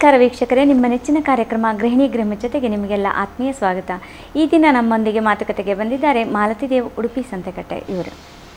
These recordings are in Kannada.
ನಮಸ್ಕಾರ ವೀಕ್ಷಕರೇ ನಿಮ್ಮ ನೆಚ್ಚಿನ ಕಾರ್ಯಕ್ರಮ ಗೃಹಿಣಿ ಗೃಹ ಜೊತೆಗೆ ನಿಮಗೆಲ್ಲ ಆತ್ಮೀಯ ಸ್ವಾಗತ ಈ ದಿನ ನಮ್ಮೊಂದಿಗೆ ಮಾತುಕತೆಗೆ ಬಂದಿದ್ದಾರೆ ಮಾಲತಿ ದೇವ್ ಉಡುಪಿ ಸಂತೆಕಟ್ಟೆ ಇವರು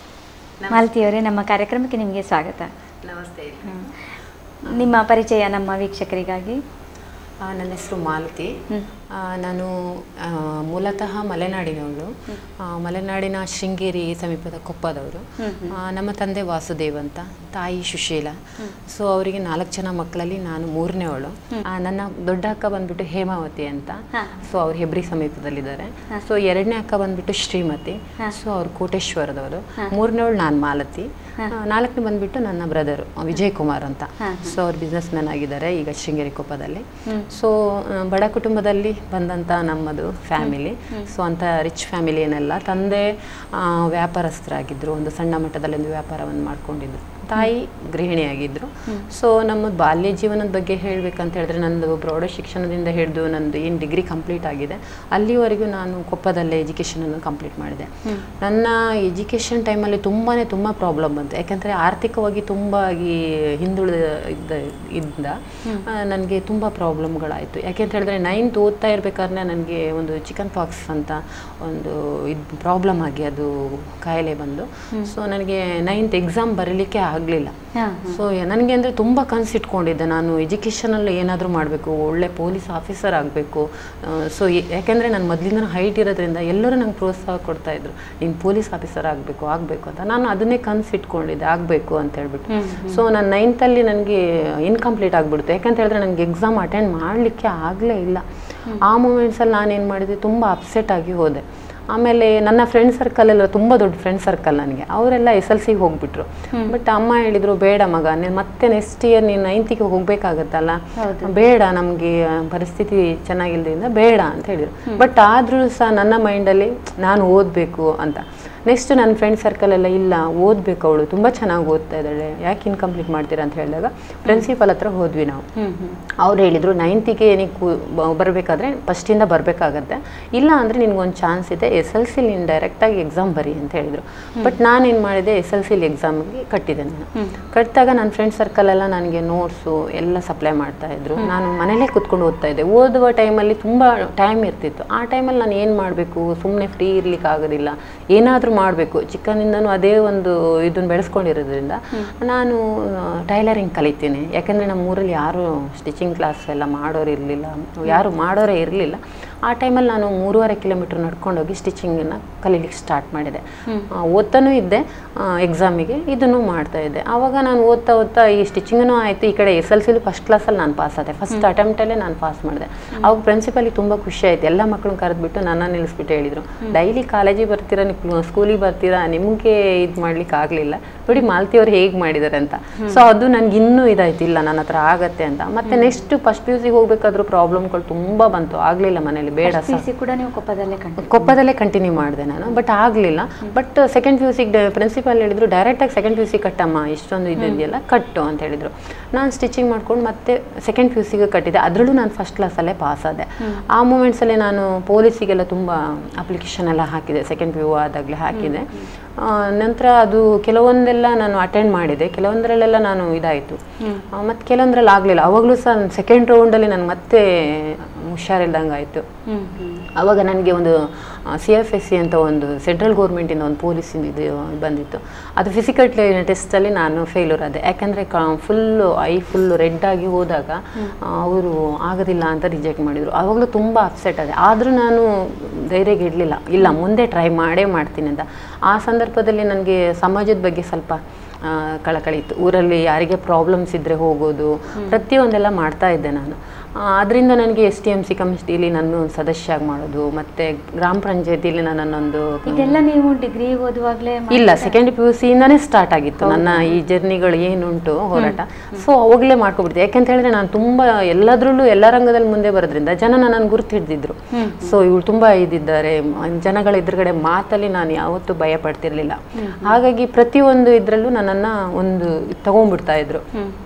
ಮಾಲತಿಯವರೇ ನಮ್ಮ ಕಾರ್ಯಕ್ರಮಕ್ಕೆ ನಿಮಗೆ ಸ್ವಾಗತ ನಮಸ್ತೆ ಹ್ಮ್. ನಿಮ್ಮ ಪರಿಚಯ ನಮ್ಮ ವೀಕ್ಷಕರಿಗಾಗಿ ಆ, ನನ್ನ ಹೆಸರು ಮಾಲತಿ ಹ್ಮ್. ಆ, ನಾನು ಆ, ಮೂಲತಃ ಮಲೆನಾಡಿನವಳು ಆ, ಮಲೆನಾಡಿನ ಶೃಂಗೇರಿ ಸಮೀಪದ ಕೊಪ್ಪದವರು ಆ, ನಮ್ಮ ತಂದೆ ವಾಸುದೇವ್ ಅಂತ ತಾಯಿ ಸುಶೀಲ ಸೊ ಅವರಿಗೆ ನಾಲ್ಕು ಜನ ಮಕ್ಕಳಲ್ಲಿ ನಾನು ಮೂರನೇವಳು ಆ, ನನ್ನ ದೊಡ್ಡ ಅಕ್ಕ ಬಂದ್ಬಿಟ್ಟು ಹೇಮಾವತಿ ಅಂತ ಹಾ. ಸೊ ಅವ್ರು ಹೆಬ್ರಿ ಸಮೀಪದಲ್ಲಿದ್ದಾರೆ ಸೊ ಎರಡನೇ ಅಕ್ಕ ಬಂದ್ಬಿಟ್ಟು ಶ್ರೀಮತಿ ಸೊ ಅವ್ರು ಕೋಟೇಶ್ವರದವರು ಮೂರನೇವಳು ನಾನು ಮಾಲತಿ ಆ, ನಾಲ್ಕನೇ ಬಂದ್ಬಿಟ್ಟು ನನ್ನ ಬ್ರದರು ವಿಜಯ್ ಕುಮಾರ್ ಅಂತ ಸೊ ಅವ್ರು ಬಿಸ್ನೆಸ್ ಮ್ಯಾನ್ ಆಗಿದ್ದಾರೆ ಈಗ ಶೃಂಗೇರಿ ಕೊಪ್ಪದಲ್ಲಿ ಸೊ ಆ, ಬಡ ಕುಟುಂಬದಲ್ಲಿ ಬಂದಂಥ ನಮ್ಮದು ಫ್ಯಾಮಿಲಿ ಸೊ ಅಂತ ರಿಚ್ ಫ್ಯಾಮಿಲಿ ಏನಲ್ಲ ತಂದೆ ಆ, ವ್ಯಾಪಾರಸ್ಥರಾಗಿದ್ದರು ಒಂದು ಸಣ್ಣ ಮಟ್ಟದಲ್ಲಿ ಒಂದು ವ್ಯಾಪಾರವನ್ನು ಮಾಡ್ಕೊಂಡಿದ್ರು ತಾಯಿ ಗೃಹಿಣಿಯಾಗಿದ್ದರು ಸೊ ನಮ್ಮ ಬಾಲ್ಯ ಜೀವನದ ಬಗ್ಗೆ ಹೇಳಬೇಕಂತ ಹೇಳಿದ್ರೆ ನಂದು ಪ್ರೌಢ ಶಿಕ್ಷಣದಿಂದ ಹಿಡಿದು ನಂದು ಏನು ಡಿಗ್ರಿ ಕಂಪ್ಲೀಟ್ ಆಗಿದೆ ಅಲ್ಲಿವರೆಗೂ ನಾನು ಕೊಪ್ಪದಲ್ಲೇ ಎಜುಕೇಷನನ್ನು ಕಂಪ್ಲೀಟ್ ಮಾಡಿದೆ ನನ್ನ ಎಜುಕೇಷನ್ ಟೈಮಲ್ಲಿ ತುಂಬಾ ತುಂಬ ಪ್ರಾಬ್ಲಮ್ ಬಂತು ಯಾಕಂದರೆ ಆರ್ಥಿಕವಾಗಿ ತುಂಬ ಈ ಹಿಂದುಳಿದ ಇದ್ದ ಇದ್ದ ನನಗೆ ತುಂಬ ಪ್ರಾಬ್ಲಮ್ಗಳಾಯಿತು ಯಾಕೆಂತ ಹೇಳಿದ್ರೆ ನೈನ್ತ್ ಓದ್ತಾ ಇರಬೇಕಾದ್ರೆ ನನಗೆ ಒಂದು ಚಿಕನ್ ಪಾಕ್ಸ್ ಅಂತ ಒಂದು ಇದು ಪ್ರಾಬ್ಲಮ್ ಆಗಿ ಅದು ಕಾಯಿಲೆ ಬಂದು ಸೊ ನನಗೆ ನೈನ್ತ್ ಎಕ್ಸಾಮ್ ಬರೀಲಿಕ್ಕೆ ಆಗಲಿಲ್ಲ ಹಾ, ಸೊ ನನಗೆ ಅಂದರೆ ತುಂಬ ಕನಸಿಟ್ಕೊಂಡಿದ್ದೆ ನಾನು ಎಜುಕೇಷನಲ್ಲಿ ಏನಾದರೂ ಮಾಡಬೇಕು ಒಳ್ಳೆ ಪೊಲೀಸ್ ಆಫೀಸರ್ ಆಗಬೇಕು ಸೊ ಯಾಕೆಂದರೆ ನಾನು ಮೊದಲಿಂದ ಹೈಟ್ ಇರೋದ್ರಿಂದ ಎಲ್ಲರೂ ನಂಗೆ ಪ್ರೋತ್ಸಾಹ ಕೊಡ್ತಾಯಿದ್ರು ನೀನು ಪೊಲೀಸ್ ಆಫೀಸರ್ ಆಗಬೇಕು ಆಗಬೇಕು ಅಂತ ನಾನು ಅದನ್ನೇ ಕನಸಿಟ್ಕೊಂಡಿದ್ದೆ ಆಗಬೇಕು ಅಂತ ಹೇಳ್ಬಿಟ್ಟು ಸೊ ನಾನು ನೈನ್ತಲ್ಲಿ ನನಗೆ ಇನ್ಕಂಪ್ಲೀಟ್ ಆಗಿಬಿಡ್ತು ಯಾಕಂತ ಹೇಳಿದ್ರೆ ನನಗೆ ಎಕ್ಸಾಮ್ ಅಟೆಂಡ್ ಮಾಡಲಿಕ್ಕೆ ಆಗಲೇ ಇಲ್ಲ ಆ ಮೂಮೆಂಟ್ಸಲ್ಲಿ ನಾನೇನು ಮಾಡಿದೆ ತುಂಬ ಅಪ್ಸೆಟ್ ಆಗಿ ಹೋದೆ ಆಮೇಲೆ ನನ್ನ ಫ್ರೆಂಡ್ ಸರ್ಕಲ್ ಎಲ್ಲ ತುಂಬ ದೊಡ್ಡ ಫ್ರೆಂಡ್ ಸರ್ಕಲ್ ನನಗೆ ಅವರೆಲ್ಲ ಎಸ್ ಎಲ್ ಸಿಗೆ ಹೋಗ್ಬಿಟ್ರು ಬಟ್ ಅಮ್ಮ ಹೇಳಿದ್ರು ಬೇಡ ಮಗ ನೀನು ಮತ್ತೆ ನೆಕ್ಸ್ಟ್ ಇಯರ್ ನೀನು ನೈನ್ತಿಗೆ ಹೋಗ್ಬೇಕಾಗತ್ತಲ್ಲ ಬೇಡ ನಮಗೆ ಪರಿಸ್ಥಿತಿ ಚೆನ್ನಾಗಿಲ್ದ್ರಿಂದ ಬೇಡ ಅಂತ ಹೇಳಿದ್ರು ಬಟ್ ಆದರೂ ಸಹ ನನ್ನ ಮೈಂಡಲ್ಲಿ ನಾನು ಓದಬೇಕು ಅಂತ ನೆಕ್ಸ್ಟ್ ನನ್ನ ಫ್ರೆಂಡ್ ಸರ್ಕಲ್ ಎಲ್ಲ ಇಲ್ಲ ಓದಬೇಕು ಅವಳು ತುಂಬ ಚೆನ್ನಾಗಿ ಓದ್ತಾ ಇದ್ದಾಳೆ ಯಾಕೆ ಇನ್ಕಂಪ್ಲೀಟ್ ಮಾಡ್ತೀರಾ ಅಂತ ಹೇಳಿದಾಗ ಪ್ರಿನ್ಸಿಪಲ್ ಹತ್ರ ಹೋದ್ವಿ ನಾವು ಹ್ಮ್ ಹ್ಮ್ ಅವ್ರು ಹೇಳಿದರು ನೈನ್ತಿಗೆ ನೀವು ಬರಬೇಕಾದ್ರೆ ಫಸ್ಟಿಂದ ಬರಬೇಕಾಗತ್ತೆ ಇಲ್ಲ ಅಂದರೆ ನಿನ್ಗೊಂದು ಚಾನ್ಸ್ ಇದೆ ಎಸ್ ಎಲ್ ಸಿ ನೀನು ಡೈರೆಕ್ಟಾಗಿ ಎಕ್ಸಾಮ್ ಬರಿ ಅಂತ ಹೇಳಿದರು ಬಟ್ ನಾನೇನು ಮಾಡಿದೆ ಎಸ್ ಎಲ್ ಸಿಲಿ ಎಕ್ಸಾಮ್ಗೆ ಕಟ್ಟಿದೆ ನಾನು ಕಟ್ಟಿದಾಗ ನನ್ನ ಫ್ರೆಂಡ್ ಸರ್ಕಲ್ ಎಲ್ಲ ನನಗೆ ನೋಟ್ಸು ಎಲ್ಲ ಸಪ್ಲೈ ಮಾಡ್ತಾ ಇದ್ರು ನಾನು ಮನೇಲೇ ಕುತ್ಕೊಂಡು ಓದ್ತಾ ಇದ್ದೆ ಓದುವ ಟೈಮಲ್ಲಿ ತುಂಬ ಟೈಮ್ ಇರ್ತಿತ್ತು ಆ ಟೈಮಲ್ಲಿ ನಾನು ಏನು ಮಾಡಬೇಕು ಸುಮ್ಮನೆ ಫ್ರೀ ಇರ್ಲಿಕ್ಕೆ ಆಗೋದಿಲ್ಲ ಏನಾದರೂ ಮಾಡಬೇಕು ಚಿಕ್ಕನಿಂದನೂ ಅದೇ ಒಂದು ಇದನ್ನು ಬೆಳೆಸ್ಕೊಂಡಿರೋದ್ರಿಂದ ನಾನು ಟೈಲರಿಂಗ್ ಕಲಿತೀನಿ ಯಾಕೆಂದರೆ ನಮ್ಮ ಊರಲ್ಲಿ ಯಾರು ಸ್ಟಿಚಿಂಗ್ ಕ್ಲಾಸ್ ಎಲ್ಲ ಮಾಡೋರು ಇರಲಿಲ್ಲ ಯಾರು ಮಾಡೋರೇ ಇರಲಿಲ್ಲ ಆ ಟೈಮಲ್ಲಿ ನಾನು ಮೂರುವರೆ ಕಿಲೋಮೀಟ್ರ್ ನಡ್ಕೊಂಡೋಗಿ ಸ್ಟಿಚಿಂಗನ್ನು ಕಲೀಲಿಕ್ಕೆ ಸ್ಟಾರ್ಟ್ ಮಾಡಿದೆ ಆ, ಓದ್ತಾನೂ ಇದ್ದೆ ಎಕ್ಸಾಮಿಗೆ ಇದನ್ನು ಮಾಡ್ತಾ ಇದ್ದೆ ಆವಾಗ ನಾನು ಓದ್ತಾ ಓದ್ತಾ ಈ ಸ್ಟಿಚಿಂಗನೂ ಆಯಿತು ಈ ಕಡೆ ಎಸ್ ಎಲ್ ಸಿಲು ಫಸ್ಟ್ ಕ್ಲಾಸಲ್ಲಿ ನಾನು ಪಾಸ್ ಆದೆ ಫಸ್ಟ್ ಅಟೆಂಪ್ಟಲ್ಲೇ ನಾನು ಪಾಸ್ ಮಾಡಿದೆ ಅವಾಗ ಪ್ರಿನ್ಸಿಪಲಿಗೆ ತುಂಬ ಖುಷಿ ಆಯಿತು ಎಲ್ಲ ಮಕ್ಕಳನ್ನ ಕರೆದ್ಬಿಟ್ಟು ನನ್ನ ನಿಲ್ಲಿಸ್ಬಿಟ್ಟು ಹೇಳಿದರು ಡೈಲಿ ಕಾಲೇಜಿಗೆ ಬರ್ತೀರಾ ನೀವು ಸ್ಕೂಲಿಗೆ ಬರ್ತೀರಾ ನಿಮಗೆ ಇದು ಮಾಡ್ಲಿಕ್ಕೆ ಆಗಲಿಲ್ಲ ನೋಡಿ ಮಾಲತಿ ಅವ್ರು ಹೇಗೆ ಮಾಡಿದ್ದಾರೆ ಅಂತ ಸೊ ಅದು ನನಗೆ ಇನ್ನೂ ಇದಾಯ್ತು ಇಲ್ಲ ನನ್ನ ಹತ್ರ ಆಗತ್ತೆ ಅಂತ ಮತ್ತೆ ನೆಕ್ಸ್ಟ್ ಫಸ್ಟ್ ಪಿ ಯು ಸಿಗೆ ಹೋಗ್ಬೇಕಾದ್ರೂ ಪ್ರಾಬ್ಲಮ್ಗಳು ತುಂಬ ಬಂತು ಆಗಲಿಲ್ಲ ಮನೇಲಿ ಬೇಡ ಪಿ ಸಿ ಕೂಡ ನೀವು ಕೊಪ್ಪದಲ್ಲೇ ಕಂಡು ಕೊಪ್ಪದಲ್ಲೇ ಕಂಟಿನ್ಯೂ ಮಾಡಿದೆ ನಾನು ಬಟ್ ಆಗಲಿಲ್ಲ ಬಟ್ ಸೆಕೆಂಡ್ ಪಿ ಯು ಸಿಗೆ ಪ್ರಿನ್ಸಿಪಲ್ ಹೇಳಿದ್ರು ಡೈರೆಕ್ಟಾಗಿ ಸೆಕೆಂಡ್ ಪಿ ಯು ಸಿ ಕಟ್ಟಮ್ಮ ಇಷ್ಟೊಂದು ಇದು ಇದೆಯಲ್ಲ ಕಟ್ಟು ಅಂತ ಹೇಳಿದರು ನಾನು ಸ್ಟಿಚಿಂಗ್ ಮಾಡ್ಕೊಂಡು ಮತ್ತೆ ಸೆಕೆಂಡ್ ಪಿ ಯು ಸಿಗೆ ಕಟ್ಟಿದೆ ಅದರಲ್ಲೂ ನಾನು ಫಸ್ಟ್ ಕ್ಲಾಸಲ್ಲೇ ಪಾಸ್ ಆದೆ ಆ ಮೂಮೆಂಟ್ಸಲ್ಲಿ ನಾನು ಪೊಲೀಸಿಗೆಲ್ಲ ತುಂಬ ಅಪ್ಲಿಕೇಶನ್ ಎಲ್ಲ ಹಾಕಿದೆ ಸೆಕೆಂಡ್ ಪಿ ಯು ಆದಾಗಲೇ ಹಾಕಿದೆ ಆ, ನಂತರ ಅದು ಕೆಲವೊಂದೆಲ್ಲ ನಾನು ಅಟೆಂಡ್ ಮಾಡಿದೆ ಕೆಲವೊಂದರಲ್ಲೆಲ್ಲ ನಾನು ಇದಾಯಿತು ಮತ್ತು ಕೆಲವೊಂದರಲ್ಲಿ ಆಗಲಿಲ್ಲ ಅವಾಗಲೂ ಸಹ ಸೆಕೆಂಡ್ ರೌಂಡಲ್ಲಿ ನಾನು ಮತ್ತೆ ಹುಷಾರಿಲ್ದಂಗೆ ಆಯಿತು ಹ್ಮ್ ಹ್ಮ್ ಆವಾಗ ನನಗೆ ಒಂದು ಸಿ ಎಫ್ ಎಸ್ ಸಿ ಅಂತ ಒಂದು ಸೆಂಟ್ರಲ್ ಗೌರ್ಮೆಂಟಿಂದ ಒಂದು ಪೊಲೀಸಿಂದ ಇದು ಬಂದಿತ್ತು ಅದು ಫಿಸಿಕಲ್ ಟೆಸ್ಟಲ್ಲಿ ನಾನು ಫೇಲ್ಯೂರ್ ಆದೆ ಯಾಕಂದರೆ ಕ ಫುಲ್ಲು ಐ ಫುಲ್ಲು ರೆಡ್ ಆಗಿ ಹೋದಾಗ ಅವರು ಆಗೋದಿಲ್ಲ ಅಂತ ರಿಜೆಕ್ಟ್ ಮಾಡಿದರು ಆವಾಗಲೂ ತುಂಬ ಅಪ್ಸೆಟ್ ಆದೆ ಆದರೂ ನಾನು ಧೈರ್ಯಗೆ ಇಡಲಿಲ್ಲ ಇಲ್ಲ ಮುಂದೆ ಟ್ರೈ ಮಾಡೇ ಮಾಡ್ತೀನಿ ಅಂತ ಆ ಸಂದರ್ಭದಲ್ಲಿ ನನಗೆ ಸಮಾಜದ ಬಗ್ಗೆ ಸ್ವಲ್ಪ ಆ, ಕಳಕಳಿ ಇತ್ತು ಊರಲ್ಲಿ ಯಾರಿಗೆ ಪ್ರಾಬ್ಲಮ್ಸ್ ಇದ್ದರೆ ಹೋಗೋದು ಪ್ರತಿಯೊಂದೆಲ್ಲ ಮಾಡ್ತಾ ಇದ್ದೆ ನಾನು ಅದರಿಂದ ನನಗೆ ಎಸ್ ಟಿ ಎಮ್ ಸಿ ಕಮಿಟಿಲಿ ನಾನು ಸದಸ್ಯ ಆಗಿ ಮಾಡೋದು ಮತ್ತು ಗ್ರಾಮ ಪಂಚಾಯತಿಲಿ ನನ್ನನ್ನೊಂದು ಇದೆಲ್ಲ ನೀವು ಡಿಗ್ರಿ ಓದುವಾಗಲೇ ಇಲ್ಲ ಸೆಕೆಂಡ್ ಪಿ ಯು ಸಿಯಿಂದನೇ ಸ್ಟಾರ್ಟ್ ಆಗಿತ್ತು ನನ್ನ ಈ ಜರ್ನಿಗಳು ಏನುಂಟು ಹೋರಾಟ ಸೊ ಅವಾಗಲೇ ಮಾಡ್ಕೊಬಿಡ್ತೆ ಯಾಕೆಂತ ಹೇಳಿದ್ರೆ ನಾನು ತುಂಬ ಎಲ್ಲದರಲ್ಲೂ ಎಲ್ಲ ರಂಗದಲ್ಲಿ ಮುಂದೆ ಬರೋದ್ರಿಂದ ಜನ ನನ್ನನ್ನು ಗುರುತು ಹಿಡ್ದಿದ್ರು ಸೊ ಇವಳು ತುಂಬ ಇದಿದ್ದಾರೆ ಮ- ಜನಗಳ ಎದುರುಗಡೆ ಮಾತಲ್ಲಿ ನಾನು ಯಾವತ್ತೂ ಭಯ ಪಡ್ತಿರ್ಲಿಲ್ಲ ಹಾಗಾಗಿ ಪ್ರತಿಯೊಂದು ಇದರಲ್ಲೂ ನನ್ನನ್ನು ಒಂದು ತಗೊಂಡ್ಬಿಡ್ತಾ ಇದ್ರು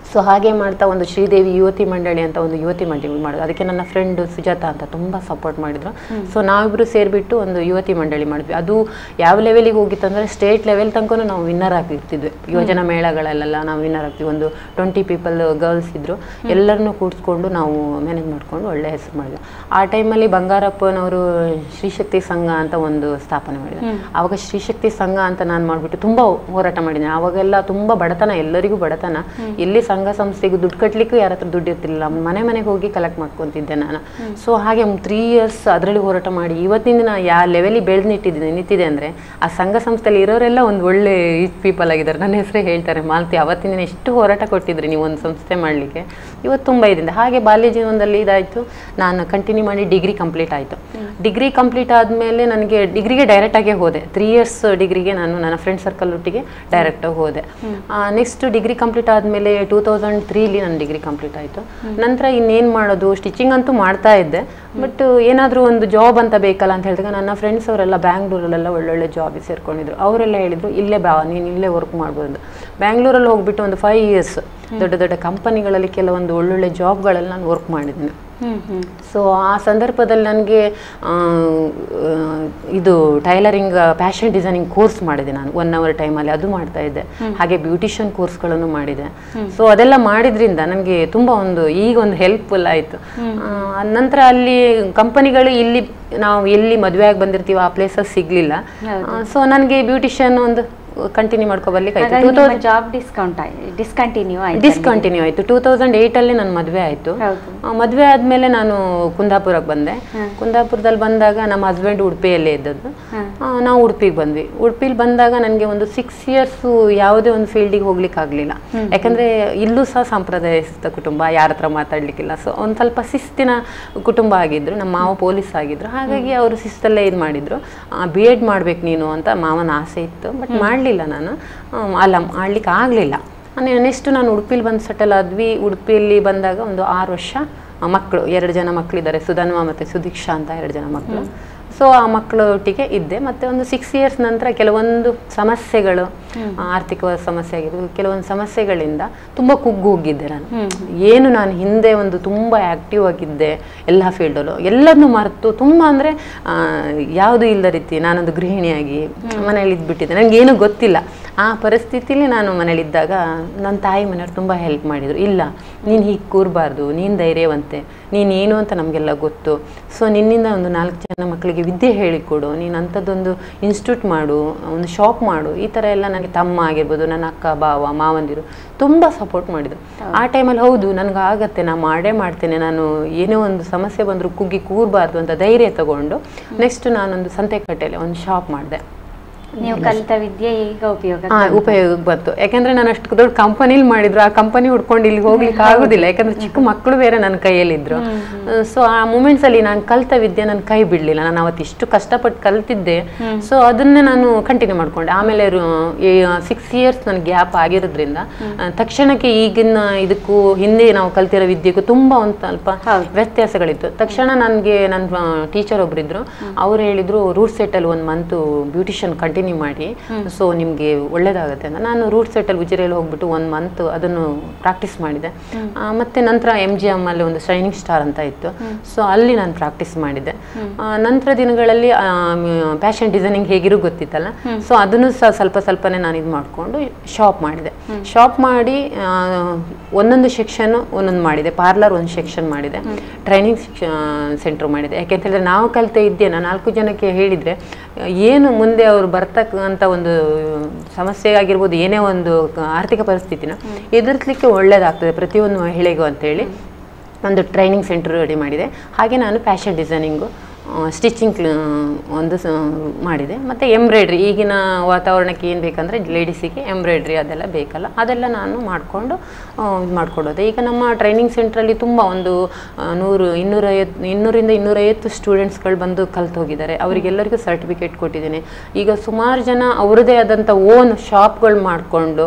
ಸೊ ಹಾಗೆ ಮಾಡ್ತಾ ಒಂದು ಶ್ರೀದೇವಿ ಯುವತಿ ಮಂಡಳಿ ಅಂತ ಒಂದು ಯುವತಿ ಮಂಡಳಿ ಮಾಡೋದು ಅದಕ್ಕೆ ನನ್ನ ಫ್ರೆಂಡ್ ಸುಜಾತ ಅಂತ ತುಂಬ ಸಪೋರ್ಟ್ ಮಾಡಿದ್ರು ಸೊ ನಾವಿಬ್ಬರು ಸೇರಿಬಿಟ್ಟು ಒಂದು ಯುವತಿ ಮಂಡಳಿ ಮಾಡಿದ್ವಿ ಅದು ಯಾವ ಲೆವೆಲಿಗೆ ಹೋಗಿತ್ತು ಅಂದರೆ ಸ್ಟೇಟ್ ಲೆವೆಲ್ ತನಕ ನಾವು ವಿನ್ನರ್ ಆಗ್ತಿರ್ತಿದ್ವಿ ಯೋಜನಾ ಮೇಳಗಳಲ್ಲೆಲ್ಲ ನಾವು ವಿನ್ನರ್ ಆಗ್ತೀವಿ ಒಂದು ಟ್ವೆಂಟಿ ಪೀಪಲ್ ಗರ್ಲ್ಸ್ ಇದ್ರು ಎಲ್ಲರನ್ನೂ ಕೂಡಿಸ್ಕೊಂಡು ನಾವು ಮ್ಯಾನೇಜ್ ಮಾಡ್ಕೊಂಡು ಒಳ್ಳೆ ಹೆಸರು ಮಾಡಿದ್ವಿ ಆ ಟೈಮಲ್ಲಿ ಬಂಗಾರಪ್ಪನವರು ಶ್ರೀಶಕ್ತಿ ಸಂಘ ಅಂತ ಒಂದು ಸ್ಥಾಪನೆ ಮಾಡಿದ್ರು ಆವಾಗ ಶ್ರೀಶಕ್ತಿ ಸಂಘ ಅಂತ ನಾನು ಮಾಡಿಬಿಟ್ಟು ತುಂಬ ಹೋರಾಟ ಮಾಡಿದ್ದೀನಿ ಆವಾಗೆಲ್ಲ ತುಂಬ ಬಡತನ ಎಲ್ಲರಿಗೂ ಬಡತನ ಎಲ್ಲಿ ಸಂಘ ಸಂಸ್ಥೆಗೂ ದುಡ್ಡು ಕಟ್ಟಲಿಕ್ಕೂ ಯಾರ ಹತ್ರ ದುಡ್ಡು ಇರ್ತಿಲ್ಲ ಮನೆ ಮನೆಗೆ ಹೋಗಿ ಕಲೆಕ್ಟ್ ಮಾಡ್ಕೊತಿದ್ದೆ ನಾನು ಸೊ ಹಾಗೆ ತ್ರೀ ಇಯರ್ಸ್ ಅದರಲ್ಲಿ ಹೋರಾಟ ಮಾಡಿ ಇವತ್ತಿನ ದಿನ ಯಾವ ಲೆವೆಲಿಗೆ ಬೆಳೆದು ನಿಂತಿದ್ದೀನಿ ನಿಂತಿದೆ ಅಂದರೆ ಆ ಸಂಘ ಸಂಸ್ಥೆಯಲ್ಲಿ ಇರೋರೆಲ್ಲ ಒಂದು ಒಳ್ಳೆ ರಿಚ್ ಪೀಪಲ್ ಆಗಿದ್ದಾರೆ ನನ್ನ ಹೆಸರೇ ಹೇಳ್ತಾರೆ ಮಾಲತಿ ಅವತ್ತಿನ ದಿನ ಎಷ್ಟು ಹೋರಾಟ ಕೊಟ್ಟಿದ್ರಿ ನೀವು ಒಂದು ಸಂಸ್ಥೆ ಮಾಡಲಿಕ್ಕೆ ಇವತ್ತು ತುಂಬ ಇದಿಂದ ಹಾಗೆ ಬಾಲ್ಯ ಜೀವನದಲ್ಲಿ ಇದಾಯಿತು ನಾನು ಕಂಟಿನ್ಯೂ ಮಾಡಿ ಡಿಗ್ರಿ ಕಂಪ್ಲೀಟ್ ಆಯಿತು ಡಿಗ್ರಿ ಕಂಪ್ಲೀಟ್ ಆದಮೇಲೆ ನನಗೆ ಡಿಗ್ರಿಗೆ ಡೈರೆಕ್ಟಾಗೆ ಹೋದೆ ತ್ರೀ ಇಯರ್ಸ್ ಡಿಗ್ರಿಗೆ ನಾನು ನನ್ನ ಫ್ರೆಂಡ್ ಸರ್ಕಲ್ ಒಟ್ಟಿಗೆ ಡೈರೆಕ್ಟಾಗಿ ಹೋದೆ ನೆಕ್ಸ್ಟ್ ಡಿಗ್ರಿ ಕಂಪ್ಲೀಟ್ ಆದಮೇಲೆ ಟೂ ತೌಸಂಡ್ ತ್ರೀಲಿ ನನ್ನ ಡಿಗ್ರಿ ಕಂಪ್ಲೀಟ್ ಆಯಿತು ನಂತರ ಇನ್ನೇನು ಮಾಡೋದು ಸ್ಟಿಚಿಂಗ್ ಅಂತೂ ಮಾಡ್ತಾ ಇದ್ದೆ ಬಟ್ ಏನಾದರೂ ಒಂದು ಜಾಬ್ ಅಂತ ಬೇಕಲ್ಲ ಅಂತ ಹೇಳಿದಾಗ ನನ್ನ ಫ್ರೆಂಡ್ಸ್ ಅವರೆಲ್ಲ ಬ್ಯಾಂಗ್ಳೂರಲ್ಲೆಲ್ಲ ಒಳ್ಳೊಳ್ಳೆ ಜಾಬಿಗೆ ಸೇರ್ಕೊಂಡಿದ್ರು ಅವರೆಲ್ಲ ಹೇಳಿದರು ಇಲ್ಲೇ ಬಾ ನೀನು ಇಲ್ಲೇ ವರ್ಕ್ ಮಾಡ್ಬೋದು ಬ್ಯಾಂಗ್ಳೂರಲ್ಲಿ ಹೋಗ್ಬಿಟ್ಟು ಒಂದು ಫೈವ್ ಇಯರ್ಸ್ ದೊಡ್ಡ ದೊಡ್ಡ ಕಂಪನಿಗಳಲ್ಲಿ ಕೆಲವೊಂದು ಒಳ್ಳೊಳ್ಳೆ ಜಾಬ್ಗಳಲ್ಲಿ ನಾನು ವರ್ಕ್ ಮಾಡಿದ್ದೀನಿ ಹ್ಮ್ ಹ್ಮ್ ಸೊ ಆ ಸಂದರ್ಭದಲ್ಲಿ ನನಗೆ ಇದು ಟೈಲರಿಂಗ್ ಫ್ಯಾಷನ್ ಡಿಸೈನಿಂಗ್ ಕೋರ್ಸ್ ಮಾಡಿದೆ ನಾನು ಒನ್ ಅವರ್ ಟೈಮಲ್ಲಿ ಅದು ಮಾಡ್ತಾ ಇದ್ದೆ ಹಾಗೆ ಬ್ಯೂಟಿಷಿಯನ್ ಕೋರ್ಸ್ಗಳನ್ನು ಮಾಡಿದೆ ಸೊ ಅದೆಲ್ಲ ಮಾಡಿದ್ರಿಂದ ನನಗೆ ತುಂಬ ಒಂದು ಈಗ ಒಂದು ಹೆಲ್ಪ್ಫುಲ್ ಆಯಿತು ನಂತರ ಅಲ್ಲಿ ಕಂಪನಿಗಳು ಇಲ್ಲಿ ನಾವು ಎಲ್ಲಿ ಮದುವೆ ಆಗಿ ಬಂದಿರ್ತೀವಿ ಆ ಪ್ಲೇಸಸ್ ಸಿಗಲಿಲ್ಲ ಸೊ ನನಗೆ ಬ್ಯೂಟಿಷಿಯನ್ ಒಂದು ಕಂಟಿನ್ಯೂ ಮಾಡ್ಕೊಬರ್ಲಿಕ್ಕೆ ಆಯ್ತು two thousand job discount discontinue ಆಯ್ತು ಡಿಸ್ಕಂಟಿನ್ಯೂ ಆಯಿತು ಟೂ ತೌಸಂಡ್ ಏಯ್ಟಲ್ಲಿ ನನ್ನ ಮದುವೆ ಆಯಿತು ಹೌದು ಮದುವೆ ಆದಮೇಲೆ ನಾನು ಕುಂದಾಪುರಕ್ಕೆ ಬಂದೆ ಕುಂದಾಪುರದಲ್ಲಿ ಬಂದಾಗ ನಮ್ಮ ಹಸ್ಬೆಂಡ್ ಉಡುಪಿಯಲ್ಲೇ ಇದ್ದದ್ದು ಆ, ನಾವು ಉಡುಪಿಗೆ ಬಂದ್ವಿ ಉಡುಪಿಲಿ ಬಂದಾಗ ನನಗೆ ಒಂದು ಸಿಕ್ಸ್ ಇಯರ್ಸು ಯಾವುದೇ ಒಂದು ಫೀಲ್ಡಿಗೆ ಹೋಗ್ಲಿಕ್ಕೆ ಆಗಲಿಲ್ಲ ಯಾಕಂದರೆ ಇಲ್ಲೂ ಸಹ ಸಾಂಪ್ರದಾಯಸ್ಥ ಕುಟುಂಬ ಯಾರ ಹತ್ರ ಮಾತಾಡಲಿಕ್ಕಿಲ್ಲ ಸೊ ಒಂದು ಸ್ವಲ್ಪ ಶಿಸ್ತಿನ ಕುಟುಂಬ ಆಗಿದ್ರು ನಮ್ಮ ಮಾವ ಪೊಲೀಸ್ ಆಗಿದ್ರು ಹಾಗಾಗಿ ಅವರು ಶಿಸ್ತಲ್ಲೇ ಇದು ಮಾಡಿದ್ರು ಬಿ ಎಡ್ ಮಾಡ್ಬೇಕು ನೀನು ಅಂತ ಮಾವನ ಆಸೆ ಇತ್ತು ಬಟ್ ಮಾಡಲಿಲ್ಲ ನಾನು ಆ, ಅಲ್ಲ ಮಾಡ್ಲಿಕ್ಕೆ ಆಗಲಿಲ್ಲ ನೆಕ್ಸ್ಟ್ ನಾನು ಉಡುಪಿಲಿ ಬಂದು ಸೆಟಲ್ ಆದ್ವಿ ಉಡುಪಿಯಲ್ಲಿ ಬಂದಾಗ ಒಂದು ಆರು ವರ್ಷ ಮಕ್ಕಳು ಎರಡು ಜನ ಮಕ್ಕಳಿದ್ದಾರೆ ಸುಧನ್ವ ಮತ್ತು ಸುದೀಕ್ಷಾ ಅಂತ ಎರಡು ಜನ ಮಕ್ಕಳು ಸೊ ಆ ಮಕ್ಕಳೊಟ್ಟಿಗೆ ಇದ್ದೆ ಮತ್ತೆ ಒಂದು ಸಿಕ್ಸ್ ಇಯರ್ಸ್ ನಂತರ ಕೆಲವೊಂದು ಸಮಸ್ಯೆಗಳು ಆ, ಆರ್ಥಿಕವಾದ ಸಮಸ್ಯೆ ಆಗಿರ್ಬೋದು ಕೆಲವೊಂದು ಸಮಸ್ಯೆಗಳಿಂದ ತುಂಬ ಕುಗ್ಗು ಹೋಗಿದ್ದೆ ನಾನು ಏನು ನಾನು ಹಿಂದೆ ಒಂದು ತುಂಬ ಆ್ಯಕ್ಟಿವ್ ಆಗಿದ್ದೆ ಎಲ್ಲ ಫೀಲ್ಡಲ್ಲೂ ಎಲ್ಲದನ್ನೂ ಮರೆತು ತುಂಬ ಅಂದರೆ ಯಾವುದು ಇಲ್ಲದ ರೀತಿ ನಾನೊಂದು ಗೃಹಿಣಿಯಾಗಿ ಮನೇಲಿ ಇದ್ಬಿಟ್ಟಿದ್ದೆ ನನಗೇನು ಗೊತ್ತಿಲ್ಲ ಆ ಪರಿಸ್ಥಿತಿಲಿ ನಾನು ಮನೇಲಿದ್ದಾಗ ನನ್ನ ತಾಯಿ ಮನೆಯವ್ರು ತುಂಬ ಹೆಲ್ಪ್ ಮಾಡಿದರು ಇಲ್ಲ ನೀನು ಹೀಗೆ ಕೂರಬಾರ್ದು ನೀನು ಧೈರ್ಯವಂತೆ ನೀನು ಏನು ಅಂತ ನಮಗೆಲ್ಲ ಗೊತ್ತು ಸೊ ನಿನ್ನಿಂದ ಒಂದು ನಾಲ್ಕು ಜನ ಮಕ್ಕಳಿಗೆ ವಿದ್ಯೆ ಹೇಳಿಕೊಡು ನೀನು ಅಂಥದ್ದೊಂದು ಇನ್ಸ್ಟಿಟ್ಯೂಟ್ ಮಾಡು ಒಂದು ಶಾಪ್ ಮಾಡು ಈ ಥರ ಎಲ್ಲ ನನಗೆ ತಮ್ಮ ಆಗಿರ್ಬೋದು ನನ್ನ ಅಕ್ಕ ಬಾವ ಮಾವಂದಿರು ತುಂಬ ಸಪೋರ್ಟ್ ಮಾಡಿದರು ಆ ಟೈಮಲ್ಲಿ ಹೌದು ನನಗೆ ಆಗತ್ತೆ ನಾನು ಮಾಡೇ ಮಾಡ್ತೇನೆ ನಾನು ಏನೇ ಒಂದು ಸಮಸ್ಯೆ ಬಂದರೂ ಕುಗ್ಗಿ ಕೂರಬಾರ್ದು ಅಂತ ಧೈರ್ಯ ತಗೊಂಡು ನೆಕ್ಸ್ಟ್ ನಾನೊಂದು ಸಂತೆಕಟ್ಟೆಯಲ್ಲಿ ಒಂದು ಶಾಪ್ ಮಾಡಿದೆ ನೀವು ಕಲಿತ ವಿದ್ಯೆ ಈಗ ಉಪಯೋಗ ಹಾ ಉಪಯೋಗಕ್ಕೆ ಬಂತು ಯಾಕಂದ್ರೆ ನಾನು ಅಷ್ಟು ದೊಡ್ಡ ಕಂಪನಿಲಿ ಮಾಡಿದ್ರು ಆ ಕಂಪನಿ ಹುಡ್ಕೊಂಡು ಇಲ್ಲಿಗೆ ಹೋಗ್ಲಿಕ್ಕೆ ಆಗುದಿಲ್ಲ ಯಾಕಂದ್ರೆ ಚಿಕ್ಕ ಮಕ್ಕಳು ಬೇರೆ ನನ್ನ ಕೈಯಲ್ಲಿದ್ರು ಸೊ ಆ ಮೂಮೆಂಟ್ಸ್ ಅಲ್ಲಿ ನಾನು ಕಲ್ತ ವಿದ್ಯೆ ನನ್ನ ಕೈ ಬಿಡ್ಲಿಲ್ಲ ನಾನು ಅವತ್ತು ಇಷ್ಟು ಕಷ್ಟಪಟ್ಟು ಕಲ್ತಿದ್ದೆ ಸೊ ಅದನ್ನೇ ನಾನು ಕಂಟಿನ್ಯೂ ಮಾಡ್ಕೊಂಡೆ ಆಮೇಲೆ ಸಿಕ್ಸ್ ಇಯರ್ಸ್ ನನಗೆ ಗ್ಯಾಪ್ ಆಗಿರೋದ್ರಿಂದ ಆ, ತಕ್ಷಣಕ್ಕೆ ಈಗಿನ ಇದಕ್ಕೂ ಹಿಂದೆ ನಾವು ಕಲ್ತಿರೋ ವಿದ್ಯೆಗೂ ತುಂಬಾ ಒಂದು ಸ್ವಲ್ಪ ಹೌದು. ವ್ಯತ್ಯಾಸಗಳಿತ್ತು ತಕ್ಷಣ ನನಗೆ ನನ್ನ ಟೀಚರ್ ಒಬ್ಬರಿದ್ರು ಅವ್ರು ಹೇಳಿದ್ರು ರೂಟ್ ಸೆಟ್ಟಲ್ಲಿ ಒಂದು ಮಂತು ಬ್ಯೂಟಿಷಿಯನ್ ಕಂಟಿನ್ಯೂ ಮಾಡಿ ಸೊ ನಿಮಗೆ ಒಳ್ಳೇದಾಗುತ್ತೆ ಅಂತ ನಾನು ರೂಟ್ ಸೆಟ್ಟಲ್ಲಿ ಉಜಿರೆಯಲ್ಲಿ ಹೋಗ್ಬಿಟ್ಟು ಒಂದು ಮಂತ್ ಅದನ್ನು ಪ್ರಾಕ್ಟೀಸ್ ಮಾಡಿದೆ ಆ, ಮತ್ತೆ ನಂತರ ಎಮ್ ಜಿ ಎಮ್ ಅಲ್ಲಿ ಒಂದು ಶೈನಿಂಗ್ ಸ್ಟಾರ್ ಅಂತ ಇತ್ತು ಸೊ ಅಲ್ಲಿ ನಾನು ಪ್ರಾಕ್ಟೀಸ್ ಮಾಡಿದೆ ಆ, ನಂತರ ದಿನಗಳಲ್ಲಿ ಫ್ಯಾಷನ್ ಡಿಸೈನಿಂಗ್ ಹೇಗಿರೂ ಗೊತ್ತಿತ್ತಲ್ಲ ಸೊ ಅದನ್ನು ಸಹ ಸ್ವಲ್ಪ ಸ್ವಲ್ಪನೇ ನಾನು ಇದು ಮಾಡಿಕೊಂಡು ಶಾಪ್ ಮಾಡಿದೆ ಶಾಪ್ ಮಾಡಿ ಆ, ಒಂದೊಂದು ಸೆಕ್ಷನ್ ಒಂದೊಂದು ಮಾಡಿದೆ ಪಾರ್ಲರ್ ಒಂದು ಸೆಕ್ಷನ್ ಮಾಡಿದೆ ಟ್ರೈನಿಂಗ್ ಸೆಂಟರ್ ಮಾಡಿದೆ ಯಾಕೆಂತ ಹೇಳಿದ್ರೆ ನಾವು ಕಲಿತ ಇದ್ದೇನೆ ನಾಲ್ಕು ಜನಕ್ಕೆ ಹೇಳಿದರೆ ಏನು ಮುಂದೆ ಅವರು ಬರ್ತಕ್ಕಂಥ ಒಂದು ಸಮಸ್ಯೆ ಆಗಿರ್ಬೋದು ಏನೇ ಒಂದು ಆರ್ಥಿಕ ಪರಿಸ್ಥಿತಿನ ಎದುರಿಸಲಿಕ್ಕೆ ಒಳ್ಳೆಯದಾಗ್ತದೆ ಪ್ರತಿಯೊಂದು ಮಹಿಳೆಗೂ ಅಂತೇಳಿ ಒಂದು ಟ್ರೈನಿಂಗ್ ಸೆಂಟರ್ ರೆಡಿ ಮಾಡಿದೆ ಹಾಗೆ ನಾನು ಫ್ಯಾಷನ್ ಡಿಸೈನಿಂಗು ಸ್ಟಿಚಿಂಗ್ ಒಂದು ಸ ಮಾಡಿದೆ ಮತ್ತು ಎಂಬ್ರಾಯ್ಡ್ರಿ ಈಗಿನ ವಾತಾವರಣಕ್ಕೆ ಏನು ಬೇಕಂದರೆ ಲೇಡೀಸಿಗೆ ಎಂಬ್ರಾಯ್ಡ್ರಿ ಅದೆಲ್ಲ ಬೇಕಲ್ಲ ಅದೆಲ್ಲ ನಾನು ಮಾಡಿಕೊಂಡು ಇದು ಮಾಡ್ಕೊಡೋದೆ ಈಗ ನಮ್ಮ ಟ್ರೈನಿಂಗ್ ಸೆಂಟ್ರಲ್ಲಿ ತುಂಬ ಒಂದು ಆ, ನೂರು ಇನ್ನೂರೈವತ್ತು ಇನ್ನೂರಿಂದ ಇನ್ನೂರೈವತ್ತು ಸ್ಟೂಡೆಂಟ್ಸ್ಗಳು ಬಂದು ಕಲ್ತು ಹೋಗಿದ್ದಾರೆ ಅವರಿಗೆಲ್ಲರಿಗೂ ಸರ್ಟಿಫಿಕೇಟ್ ಕೊಟ್ಟಿದ್ದೀನಿ ಈಗ ಸುಮಾರು ಜನ ಅವರದೇ ಆದಂಥ ಓನ್ ಶಾಪ್ಗಳು ಮಾಡಿಕೊಂಡು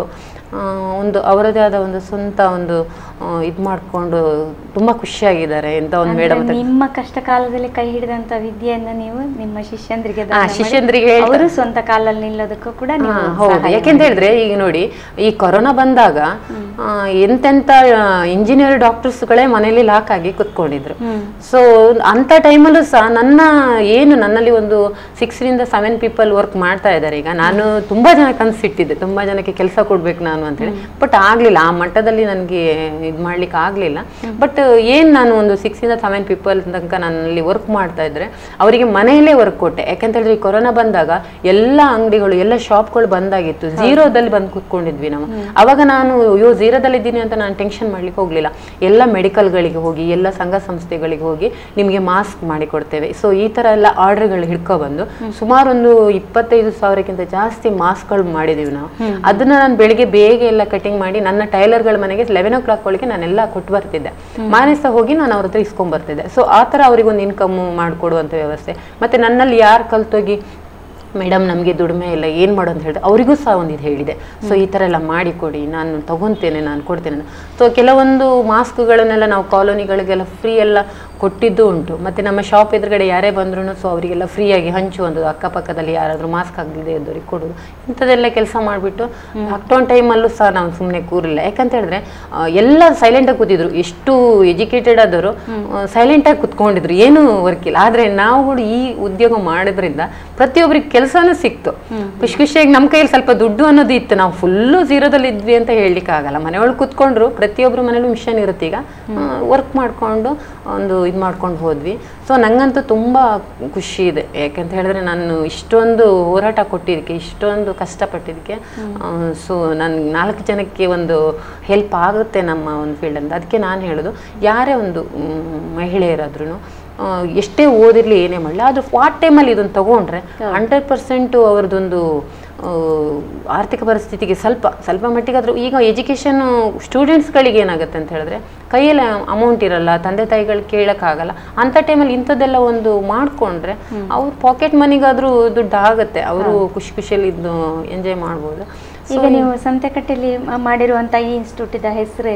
ಆ, ಒಂದು ಅವರದೇ ಆದ ಒಂದು ಸ್ವಂತ ಒಂದು ಇದು ಮಾಡಿಕೊಂಡು ತುಂಬ ಖುಷಿಯಾಗಿದ್ದಾರೆ ಎಂತ ಒಂದು ಅಂದ್ರೆ ಮೇಡಮ್ ನಿಮ್ಮ ಕಷ್ಟ ಕಾಲದಲ್ಲಿ ಕೈ ಹಿಡಿದಂತ ವಿದ್ಯೆಯನ್ನ ನೀವು ನಿಮ್ಮ ಶಿಷ್ಯಂದ್ರಿಗೆ ದಾನ ಮಾಡಿ, ಶಿಷ್ಯಂದ್ರಿಗೆ ಹೇಳ್ತಾ- ಅವರು ಸ್ವಂತ ಕಾಲಲ್ಲಿ ನಿಲ್ಲೋದಕ್ಕೂ ಕೂಡ ನೀವು ಹಾ, ಹೌದು ಸಹಾಯ ಯಾಕೆಂತ ಹೇಳಿದ್ರೆ ಈಗ ನೋಡಿ ಈ ಕೊರೋನಾ ಬಂದಾಗ ಆ, ಎಂತೆಂತ ಇಂಜಿನಿಯರ್ ಡಾಕ್ಟರ್ಸ್ಗಳೇ ಮನೇಲಿ ಲಾಕ್ ಆಗಿ ಕುತ್ಕೊಂಡಿದ್ರು ಸೊ ಅಂತ ಟೈಮಲ್ಲೂ ಸಹ ನನ್ನ ಏನು ನನ್ನಲ್ಲಿ ಒಂದು ಸಿಕ್ಸ್ರಿಂದ ಸೆವೆನ್ ಪೀಪಲ್ ವರ್ಕ್ ಮಾಡ್ತಾ ಇದ್ದಾರೆ ಈಗ ನಾನು ತುಂಬಾ ಜನ ಕನ್ಸಿಟ್ಟಿದ್ದೆ ತುಂಬಾ ಜನಕ್ಕೆ ಕೆಲಸ ಕೊಡ್ಬೇಕು ನಾನು ಅಂತೇಳಿ ಬಟ್ ಆಗ್ಲಿಲ್ಲ ಆ ಮಟ್ಟದಲ್ಲಿ ನನಗೆ ಇದು ಮಾಡ್ಲಿಕ್ಕೆ ಆಗ್ಲಿಲ್ಲ ಬಟ್ ಏನ್ ನಾನು ಒಂದು ಸಿಕ್ಸ್ ಇಂದ ಸೆವೆನ್ ಪೀಪಲ್ ತನಕ ನನ್ನಲ್ಲಿ ವರ್ಕ್ ಮಾಡ್ತಾ ಇದ್ರೆ ಅವರಿಗೆ ಮನೆಯಲ್ಲೇ ವರ್ಕ್ ಕೊಟ್ಟೆ ಯಾಕಂತ ಹೇಳಿದ್ರೆ ಈ ಕೊರೋನಾ ಬಂದಾಗ ಎಲ್ಲ ಅಂಗಡಿಗಳು ಎಲ್ಲ ಶಾಪ್ಗಳು ಬಂದಾಗಿತ್ತು ಝೀರೋದಲ್ಲಿ ಬಂದು ಕೂತ್ಕೊಂಡಿದ್ವಿ ನಾವು ಅವಾಗ ನಾನು ಅಯ್ಯೋ ಝೀರೋದಲ್ಲಿ ಇದ್ದೀನಿ ಅಂತ ನಾನು ಟೆನ್ಷನ್ ಮಾಡ್ಲಿಕ್ಕೆ ಹೋಗ್ಲಿಲ್ಲ ಎಲ್ಲ ಮೆಡಿಕಲ್ಗಳಿಗೆ ಹೋಗಿ ಎಲ್ಲ ಸಂಘ ಸಂಸ್ಥೆಗಳಿಗೆ ಹೋಗಿ ನಿಮಗೆ ಮಾಸ್ಕ್ ಮಾಡಿ ಕೊಡ್ತೇವೆ ಸೊ ಈ ತರ ಎಲ್ಲ ಆರ್ಡರ್ಗಳು ಹಿಡ್ಕೊಬಂದು ಸುಮಾರು ಒಂದು ಇಪ್ಪತ್ತೈದು ಸಾವಿರಕ್ಕಿಂತ ಜಾಸ್ತಿ ಮಾಸ್ಕ್ಗಳು ಮಾಡಿದೀವಿ ನಾವು ಅದನ್ನ ನಾನು ಬೆಳಿಗ್ಗೆ ಬೇಗ ಎಲ್ಲ ಕಟಿಂಗ್ ಮಾಡಿ ನನ್ನ ಟೈಲರ್ಗಳ ಮನೆಗೆ ಲೆವೆನ್ ಓ ಕ್ಲಾಕ್ ಒಳಗೆ ನಾನೆಲ್ಲ ಕೊಟ್ಟು ಬರ್ತಿದ್ದೆ ಮಾರನೇ ಸಹ ಹೋಗಿ ನಾನು ಅವ್ರ ಹತ್ರ ಇಸ್ಕೊಂಡ್ ಬರ್ತಿದ್ದೆ ಸೊ ಆ ಥರ ಅವರಿಗೊಂದು ಇನ್ಕಮ್ ಮಾಡಿಕೊಡುವಂಥ ವ್ಯವಸ್ಥೆ ಮತ್ತೆ ನನ್ನಲ್ಲಿ ಯಾರು ಕಲ್ತೋಗಿ ಮೇಡಮ್ ನಮಗೆ ದುಡಿಮೆ ಇಲ್ಲ ಏನು ಮಾಡು ಅಂತ ಹೇಳಿದೆ ಅವರಿಗೂ ಸಹ ಒಂದು ಇದು ಹೇಳಿದೆ ಸೊ ಈ ಥರ ಎಲ್ಲ ಮಾಡಿಕೊಡಿ ನಾನು ತಗೊತೇನೆ ನಾನು ಕೊಡ್ತೇನೆ ಸೊ ಕೆಲವೊಂದು ಮಾಸ್ಕ್ಗಳನ್ನೆಲ್ಲ ನಾವು ಕಾಲೋನಿಗಳಿಗೆಲ್ಲ ಫ್ರೀ ಎಲ್ಲ ಕೊಟ್ಟಿದ್ದು ಉಂಟು ಮತ್ತು ನಮ್ಮ ಶಾಪ್ ಎದುರುಗಡೆ ಯಾರೇ ಬಂದ್ರು ಸೊ ಅವರಿಗೆಲ್ಲ ಫ್ರೀಯಾಗಿ ಹಂಚುವಂಥದ್ದು ಅಕ್ಕಪಕ್ಕದಲ್ಲಿ ಯಾರಾದರೂ ಮಾಸ್ಕ್ ಆಗಲಿದೆ ಇದ್ದವ್ರಿಗೆ ಕೊಡೋದು ಇಂಥದ್ದೆಲ್ಲ ಕೆಲಸ ಮಾಡಿಬಿಟ್ಟು ಲಾಕ್ಡೌನ್ ಟೈಮಲ್ಲೂ ಸಹ ನಾವು ಸುಮ್ಮನೆ ಕೂರಿಲ್ಲ ಯಾಕಂತ ಹೇಳಿದ್ರೆ ಆ, ಎಲ್ಲ ಸೈಲೆಂಟಾಗಿ ಕೂತಿದ್ರು ಎಷ್ಟು ಎಜುಕೇಟೆಡ್ ಆದವರು ಸೈಲೆಂಟಾಗಿ ಕುತ್ಕೊಂಡಿದ್ರು ಏನೂ ವರ್ಕ್ ಇಲ್ಲ ಆದರೆ ನಾವು ಈ ಉದ್ಯೋಗ ಮಾಡೋದ್ರಿಂದ ಪ್ರತಿಯೊಬ್ಬರಿಗೆ ಕೆಲಸನೂ ಸಿಕ್ತು ಖುಷಿ ಖುಷಿಯಾಗಿ ನಮ್ಮ ಕೈಯಲ್ಲಿ ಸ್ವಲ್ಪ ದುಡ್ಡು ಅನ್ನೋದು ಇತ್ತು ನಾವು ಫುಲ್ಲು ಝೀರೋದಲ್ಲಿ ಇದ್ವಿ ಅಂತ ಹೇಳಲಿಕ್ಕೆ ಆಗಲ್ಲ ಮನೆಯೊಳಗೆ ಕುತ್ಕೊಂಡ್ರು ಪ್ರತಿಯೊಬ್ಬರು ಮನೇಲೂ ಮಿಷನ್ ಇರುತ್ತೆ ಈಗ ವರ್ಕ್ ಮಾಡಿಕೊಂಡು ಒಂದು ಇದು ಮಾಡ್ಕೊಂಡು ಹೋದ್ವಿ ಸೊ ನಂಗಂತೂ ತುಂಬ ಖುಷಿ ಇದೆ ಯಾಕಂತ ಹೇಳಿದ್ರೆ ನಾನು ಇಷ್ಟೊಂದು ಹೋರಾಟ ಕೊಟ್ಟಿದ್ದಕ್ಕೆ ಇಷ್ಟೊಂದು ಕಷ್ಟಪಟ್ಟಿದ್ದಕ್ಕೆ ಸೊ ನಾನು ನಾಲ್ಕು ಜನಕ್ಕೆ ಒಂದು ಹೆಲ್ಪ್ ಆಗುತ್ತೆ ನಮ್ಮ ಒಂದು ಫೀಲ್ಡ್ ಅಂತ ಅದಕ್ಕೆ ನಾನು ಹೇಳೋದು ಯಾರೇ ಒಂದು ಮ್, ಮಹಿಳೆಯರಾದ್ರೂ ಎಷ್ಟೇ ಓದಿರ್ಲಿ ಏನೇ ಮಾಡಲಿ ಆದ್ರೂ ವಾಟ್ ಟೈಮಲ್ಲಿ ಇದನ್ನು ತಗೊಂಡ್ರೆ ಹಂಡ್ರೆಡ್ ಪರ್ಸೆಂಟು ಅವ್ರದ್ದೊಂದು ಆ, ಆರ್ಥಿಕ ಪರಿಸ್ಥಿತಿಗೆ ಸ್ವಲ್ಪ ಸ್ವಲ್ಪ ಮಟ್ಟಿಗಾದ್ರೂ ಈಗ ಎಜುಕೇಷನ್ ಸ್ಟೂಡೆಂಟ್ಸ್ಗಳಿಗೆ ಏನಾಗುತ್ತೆ ಅಂತ ಹೇಳಿದ್ರೆ ಕೈಯಲ್ಲಿ ಅಮೌಂಟ್ ಇರಲ್ಲ ತಂದೆ ತಾಯಿಗಳು ಕೇಳೋಕ್ಕಾಗಲ್ಲ ಅಂಥ ಟೈಮಲ್ಲಿ ಇಂಥದ್ದೆಲ್ಲ ಒಂದು ಮಾಡಿಕೊಂಡ್ರೆ ಅವ್ರ ಪಾಕೆಟ್ ಮನಿಗಾದ್ರೂ ದುಡ್ಡು ಆಗುತ್ತೆ ಅವರು ಖುಷಿ ಖುಷಿಯಲ್ಲಿ ಇದು ಎಂಜಾಯ್ ಮಾಡ್ಬೋದು ಈಗ ನೀವು ಸಂತೆಕಟ್ಟೆಯಲ್ಲಿ ಮ- ಮಾಡಿರುವಂತ ಈ ಇನ್ಸ್ಟಿಟ್ಯೂಟಿದ ಹೆಸರು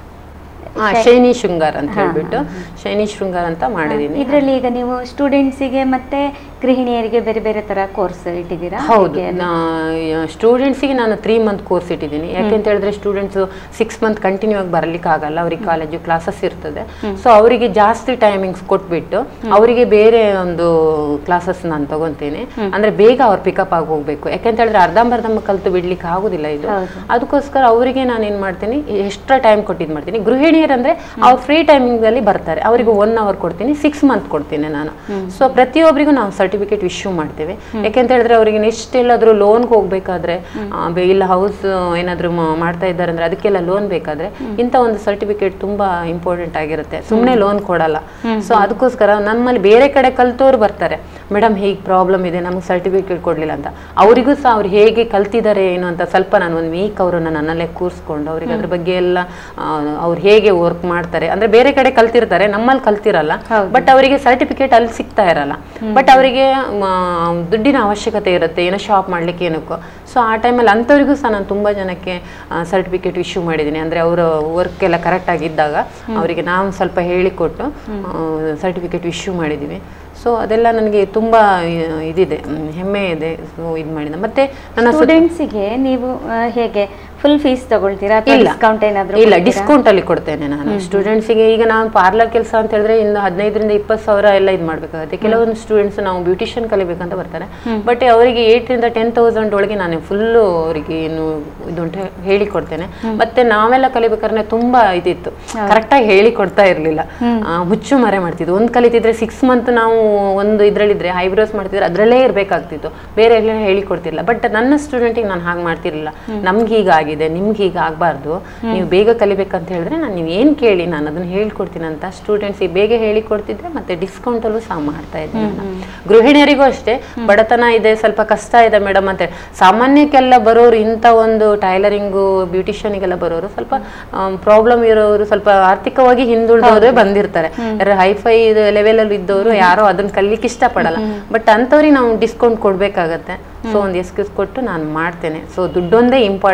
ಹಾ ಶೈನಿ ಶೃಂಗಾರ್ ಅಂತ ಹೇಳ್ಬಿಟ್ಟು ಶೈನಿ ಶೃಂಗಾರ್ ಅಂತ ಮಾಡಿದ್ದೀನಿ ಇದರಲ್ಲಿ ಈಗ ನೀವು ಸ್ಟೂಡೆಂಟ್ಸಿಗೆ ಮತ್ತೆ ಗೃಹಿಣಿಯರಿಗೆ ಬೇರೆ ಬೇರೆ ತರ ಕೋರ್ಸ್ ಇಟ್ಟಿದ್ದೀರಾ ಹೌದು ಹೇಗೆ ಅದು? ಸ್ಟೂಡೆಂಟ್ಸಿಗೆ ನಾನು ತ್ರೀ ಮಂತ್ ಕೋರ್ಸ್ ಇಟ್ಟಿದ್ದೀನಿ ಯಾಕೆಂತ ಹೇಳಿದ್ರೆ ಸ್ಟೂಡೆಂಟ್ಸ್ ಸಿಕ್ಸ್ ಮಂತ್ ಕಂಟಿನ್ಯೂ ಆಗಿ ಬರ್ಲಿಕ್ಕೆ ಆಗಲ್ಲ ಅವ್ರಿಗೆ ಕಾಲೇಜು ಕ್ಲಾಸಸ್ ಇರ್ತದೆ ಸೊ ಅವರಿಗೆ ಜಾಸ್ತಿ ಟೈಮಿಂಗ್ಸ್ ಕೊಟ್ಬಿಟ್ಟು ಅವರಿಗೆ ಬೇರೆ ಒಂದು ಕ್ಲಾಸಸ್ ನಾನು ತಗೊಂತೇನೆ ಅಂದ್ರೆ ಬೇಗ ಅವ್ರು ಪಿಕಪ್ ಆಗಿ ಹೋಗ್ಬೇಕು ಯಾಕೆಂತ ಹೇಳಿದ್ರೆ ಅರ್ಧಂಬರ್ಧಂಬ ಕಲ್ತು ಬಿಡ್ಲಿಕ್ಕೆ ಆಗುದಿಲ್ಲ ಇದು ಹೌದು. ಅದಕ್ಕೋಸ್ಕರ ಅವರಿಗೆ ನಾನು ಏನ್ ಮಾಡ್ತೀನಿ ಎಕ್ಸ್ಟ್ರಾ ಟೈಮ್ ಕೊಟ್ಟಿದ್ದು ಮಾಡ್ತೀನಿ ಗೃಹಿಣಿಯರಂದ್ರೆ ಅವ್ರ ಫ್ರೀ ಟೈಮಿಂಗ್ ಅಲ್ಲಿ ಬರ್ತಾರೆ ಅವರಿಗೆ ಒನ್ ಅವರ್ ಕೊಡ್ತೀನಿ ಸಿಕ್ಸ್ ಮಂತ್ ಕೊಡ್ತೀನಿ ನಾನು ಸೊ ಪ್ರತಿಯೊಬ್ಬರಿಗೂ ನಾವು ಸರ್ಟಿಫಿಕೇಟ್ ಇಶ್ಯೂ ಮಾಡ್ತೇವೆ ಯಾಕೆಂತ ಹೇಳಿದ್ರೆ ಅವರಿಗೆ ನೆಕ್ಸ್ಟ್ ಎಲ್ಲಾದ್ರೂ ಲೋನ್ಗೆ ಹೋಗ್ಬೇಕಾದ್ರೆ ಆ, ಬೆ- ಇಲ್ಲ ಹೌಸ್ ಏನಾದ್ರು ಮ- ಮಾಡ್ತಾ ಇದ್ದಾರೆ ಅಂದ್ರೆ ಅದಕ್ಕೆಲ್ಲ ಲೋನ್ ಬೇಕಾದ್ರೆ ಇಂಥ ಒಂದು ಸರ್ಟಿಫಿಕೇಟ್ ತುಂಬಾ ಇಂಪಾರ್ಟೆಂಟ್ ಆಗಿರುತ್ತೆ ಸುಮ್ಮನೆ ಲೋನ್ ಕೊಡಲ್ಲ ಸೊ ಅದಕ್ಕೋಸ್ಕರ ನಮ್ಮಲ್ಲಿ ಬೇರೆ ಕಡೆ ಕಲ್ತವ್ರು ಬರ್ತಾರೆ ಮೇಡಮ್ ಹೀಗೆ ಪ್ರಾಬ್ಲಮ್ ಇದೆ ನಮ್ಗೆ ಸರ್ಟಿಫಿಕೇಟ್ ಕೊಡ್ಲಿಲ್ಲ ಅಂತ ಅವರಿಗೂ ಸಹ ಅವ್ರು ಹೇಗೆ ಕಲ್ತಿದ್ದಾರೆ ಏನು ಅಂತ ಸ್ವಲ್ಪ ನಾನು ಒಂದು ವೀಕ್ ಅವರನ್ನ ನನ್ನಲ್ಲೇ ಕೂರಿಸ್ಕೊಂಡು ಅವ್ರಿಗೆ ಅದ್ರ ಬಗ್ಗೆ ಎಲ್ಲ ಆ, ಅವ್ರು ಹೇಗೆ ವರ್ಕ್ ಮಾಡ್ತಾರೆ ಅಂದ್ರೆ ಬೇರೆ ಕಡೆ ಕಲ್ತಿರ್ತಾರೆ ನಮ್ಮಲ್ಲಿ ಕಲ್ತಿರಲ್ಲ ಹೌದು. ಬಟ್ ಅವರಿಗೆ ಸರ್ಟಿಫಿಕೇಟ್ ಅಲ್ಲಿ ಸಿಗ್ತಾ ಇರಲ್ಲ ಬಟ್ ಅವರಿಗೆ ದುಡ್ಡಿನ ಅವಶ್ಯಕತೆ ಇರುತ್ತೆ ಏನೋ ಶಾಪ್ ಮಾಡ್ಲಿಕ್ಕೆ ಏನಕ್ಕೋ ಸೊ ಆ ಟೈಮಲ್ಲಿ ಅಂಥವ್ರಿಗೂ ಸಹ ನಾನು ತುಂಬ ಜನಕ್ಕೆ ಸರ್ಟಿಫಿಕೇಟ್ ಇಶ್ಯೂ ಮಾಡಿದ್ದೀನಿ ಅಂದರೆ ಅವರ ವರ್ಕ್ ಎಲ್ಲ ಕರೆಕ್ಟ್ ಆಗಿದ್ದಾಗ ಅವರಿಗೆ ನಾವು ಸ್ವಲ್ಪ ಹೇಳಿಕೊಟ್ಟು ಸರ್ಟಿಫಿಕೇಟ್ ಇಶ್ಯೂ ಮಾಡಿದ್ದೀವಿ ಸೊ ಅದೆಲ್ಲ ನನಗೆ ತುಂಬ ಇದಿದೆ ಮ್, ಹೆಮ್ಮೆ ಇದೆ ಸೊ ಇದು ಮಾಡಿದ ಮತ್ತೆ ನನ್ನ ಸುತ್ತ- ಸ್ಟೂಡೆಂಟ್ಸಿಗೆ ನೀವು ಆ, ಹೇಗೆ ಫುಲ್ ಫೀಸ್ ತಗೊಳ್ತೀರಾ ಅಥವಾ ಇಲ್ಲ ಡಿಸ್ಕೌಂಟ್ ಏನಾದ್ರು ಇಲ್ಲ ಕೊಡ್ತೀರಾ? ಡಿಸ್ಕೌಂಟ್ ಅಲ್ಲಿ ಕೊಡ್ತೇನೆ ನಾನು ಸ್ಟೂಡೆಂಟ್ಸಿಗೆ ಈಗ ನಾನು ಪಾರ್ಲರ್ ಕೆಲಸ ಅಂತ ಹೇಳಿದ್ರೆ ಇನ್ನು ಹದಿನೈದರಿಂದ ಇಪ್ಪತ್ತು ಸಾವಿರ ಎಲ್ಲ ಇದು ಮಾಡ್ಬೇಕಾಗುತ್ತೆ ಕೆಲವೊಂದು ಸ್ಟೂಡೆಂಟ್ಸ್ ನಾವು ಬ್ಯೂಟಿಷಿಯನ್ ಕಲಿಬೇಕಂತ ಬರ್ತಾರೆ ಬಟ್ ಅವರಿಗೆ ಏಟ್ರಿಂದ ಟೆನ್ ತೌಸಂಡ್ ಒಳಗೆ ನಾನು ಫುಲ್ಲು ಅವರಿಗೆ ಏನು ಇದು ಉಂಟು ಹೇಳಿ ಕೊಡ್ತೇನೆ ಮತ್ತೆ ನಾವೆಲ್ಲ ಕಲಿಬೇಕಾದ್ರೆ ತುಂಬಾ ಇದಿತ್ತು ಕರೆಕ್ಟಾಗಿ ಹೇಳಿ ಕೊಡ್ತಾ ಇರಲಿಲ್ಲ ಹುಚ್ಚು ಮರೆ ಮಾಡ್ತಿದ್ವು ಒಂದು ಕಲಿತಿದ್ರೆ ಸಿಕ್ಸ್ ಮಂತ್ ನಾವು ಒಂದು ಇದ್ರಲ್ಲಿದ್ರೆ ಐಬ್ರೋಸ್ ಮಾಡ್ತಿದ್ರೆ ಅದರಲ್ಲೇ ಇರಬೇಕಾಗ್ತಿತ್ತು ಬೇರೆ ಎಲ್ಲ ಹೇಳಿ ಕೊಡ್ತಿರ್ಲಿಲ್ಲ ಬಟ್ ನನ್ನ ಸ್ಟೂಡೆಂಟಿಗೆ ನಾನು ಹಾಗೆ ಮಾಡ್ತಿರ್ಲಿಲ್ಲ ನಮ್ಗೆ ಹೀಗಾಗಿದೆ ನಿಮ್ಗೆ ಹೀಗೆ ಆಗಬಾರ್ದು ನೀವು ಬೇಗ ಕಲಿಬೇಕಂತ ಹೇಳಿದ್ರೆ ನಾನು ನೀವು ಏನು ಕೇಳಿ ನಾನು ಅದನ್ನ ಹೇಳ್ಕೊಡ್ತೀನಿ ಅಂತ ಸ್ಟೂಡೆಂಟ್ಸಿಗೆ ಬೇಗ ಹೇಳಿಕೊಡ್ತಿದ್ದೆ ಮತ್ತೆ ಡಿಸ್ಕೌಂಟಲ್ಲೂ ಸಹ ಮಾಡ್ತಾ ಇದ್ದೆ ನಾನು ಗೃಹಿಣಿಯರಿಗೂ ಅಷ್ಟೇ ಬಡತನ ಇದೆ ಸ್ವಲ್ಪ ಕಷ್ಟ ಇದೆ ಮೇಡಮ್ ಅಂತ ಹೇಳಿ. ಸಾಮಾನ್ಯಕ್ಕೆಲ್ಲ ಬರೋರು ಇಂಥ ಒಂದು ಟೈಲರಿಂಗು ಬ್ಯೂಟಿಷಿಯನಿಗೆಲ್ಲ ಬರೋರು ಸ್ವಲ್ಪ ಪ್ರಾಬ್ಲಮ್ ಇರೋರು ಸ್ವಲ್ಪ ಆರ್ಥಿಕವಾಗಿ ಹಿಂದುಳಿದವರೇ ಬಂದಿರ್ತಾರೆ ಹೈಫೈ ಲೆವೆಲ್ ಅಲ್ಲಿ ಇದ್ದವರು ಯಾರೋ ಅದನ್ನ ಕಲಿಲಿಕ್ಕೆ ಇಷ್ಟಪಡಲ್ಲ ಬಟ್ ಅಂಥವ್ರಿಗೆ ನಾವು ಡಿಸ್ಕೌಂಟ್ ಕೊಡ್ಬೇಕಾಗತ್ತೆ ಸೊ ಒಂದು ಎಕ್ಸ್ಕ್ಯೂಸ್ ಕೊಟ್ಟು ನಾನು ಮಾಡ್ತೇನೆ ಸೊ ದುಡ್ಡೊಂದೇ ಇಂಪಾರ್ಟೆಂಟ್ ಅಲ್ಲ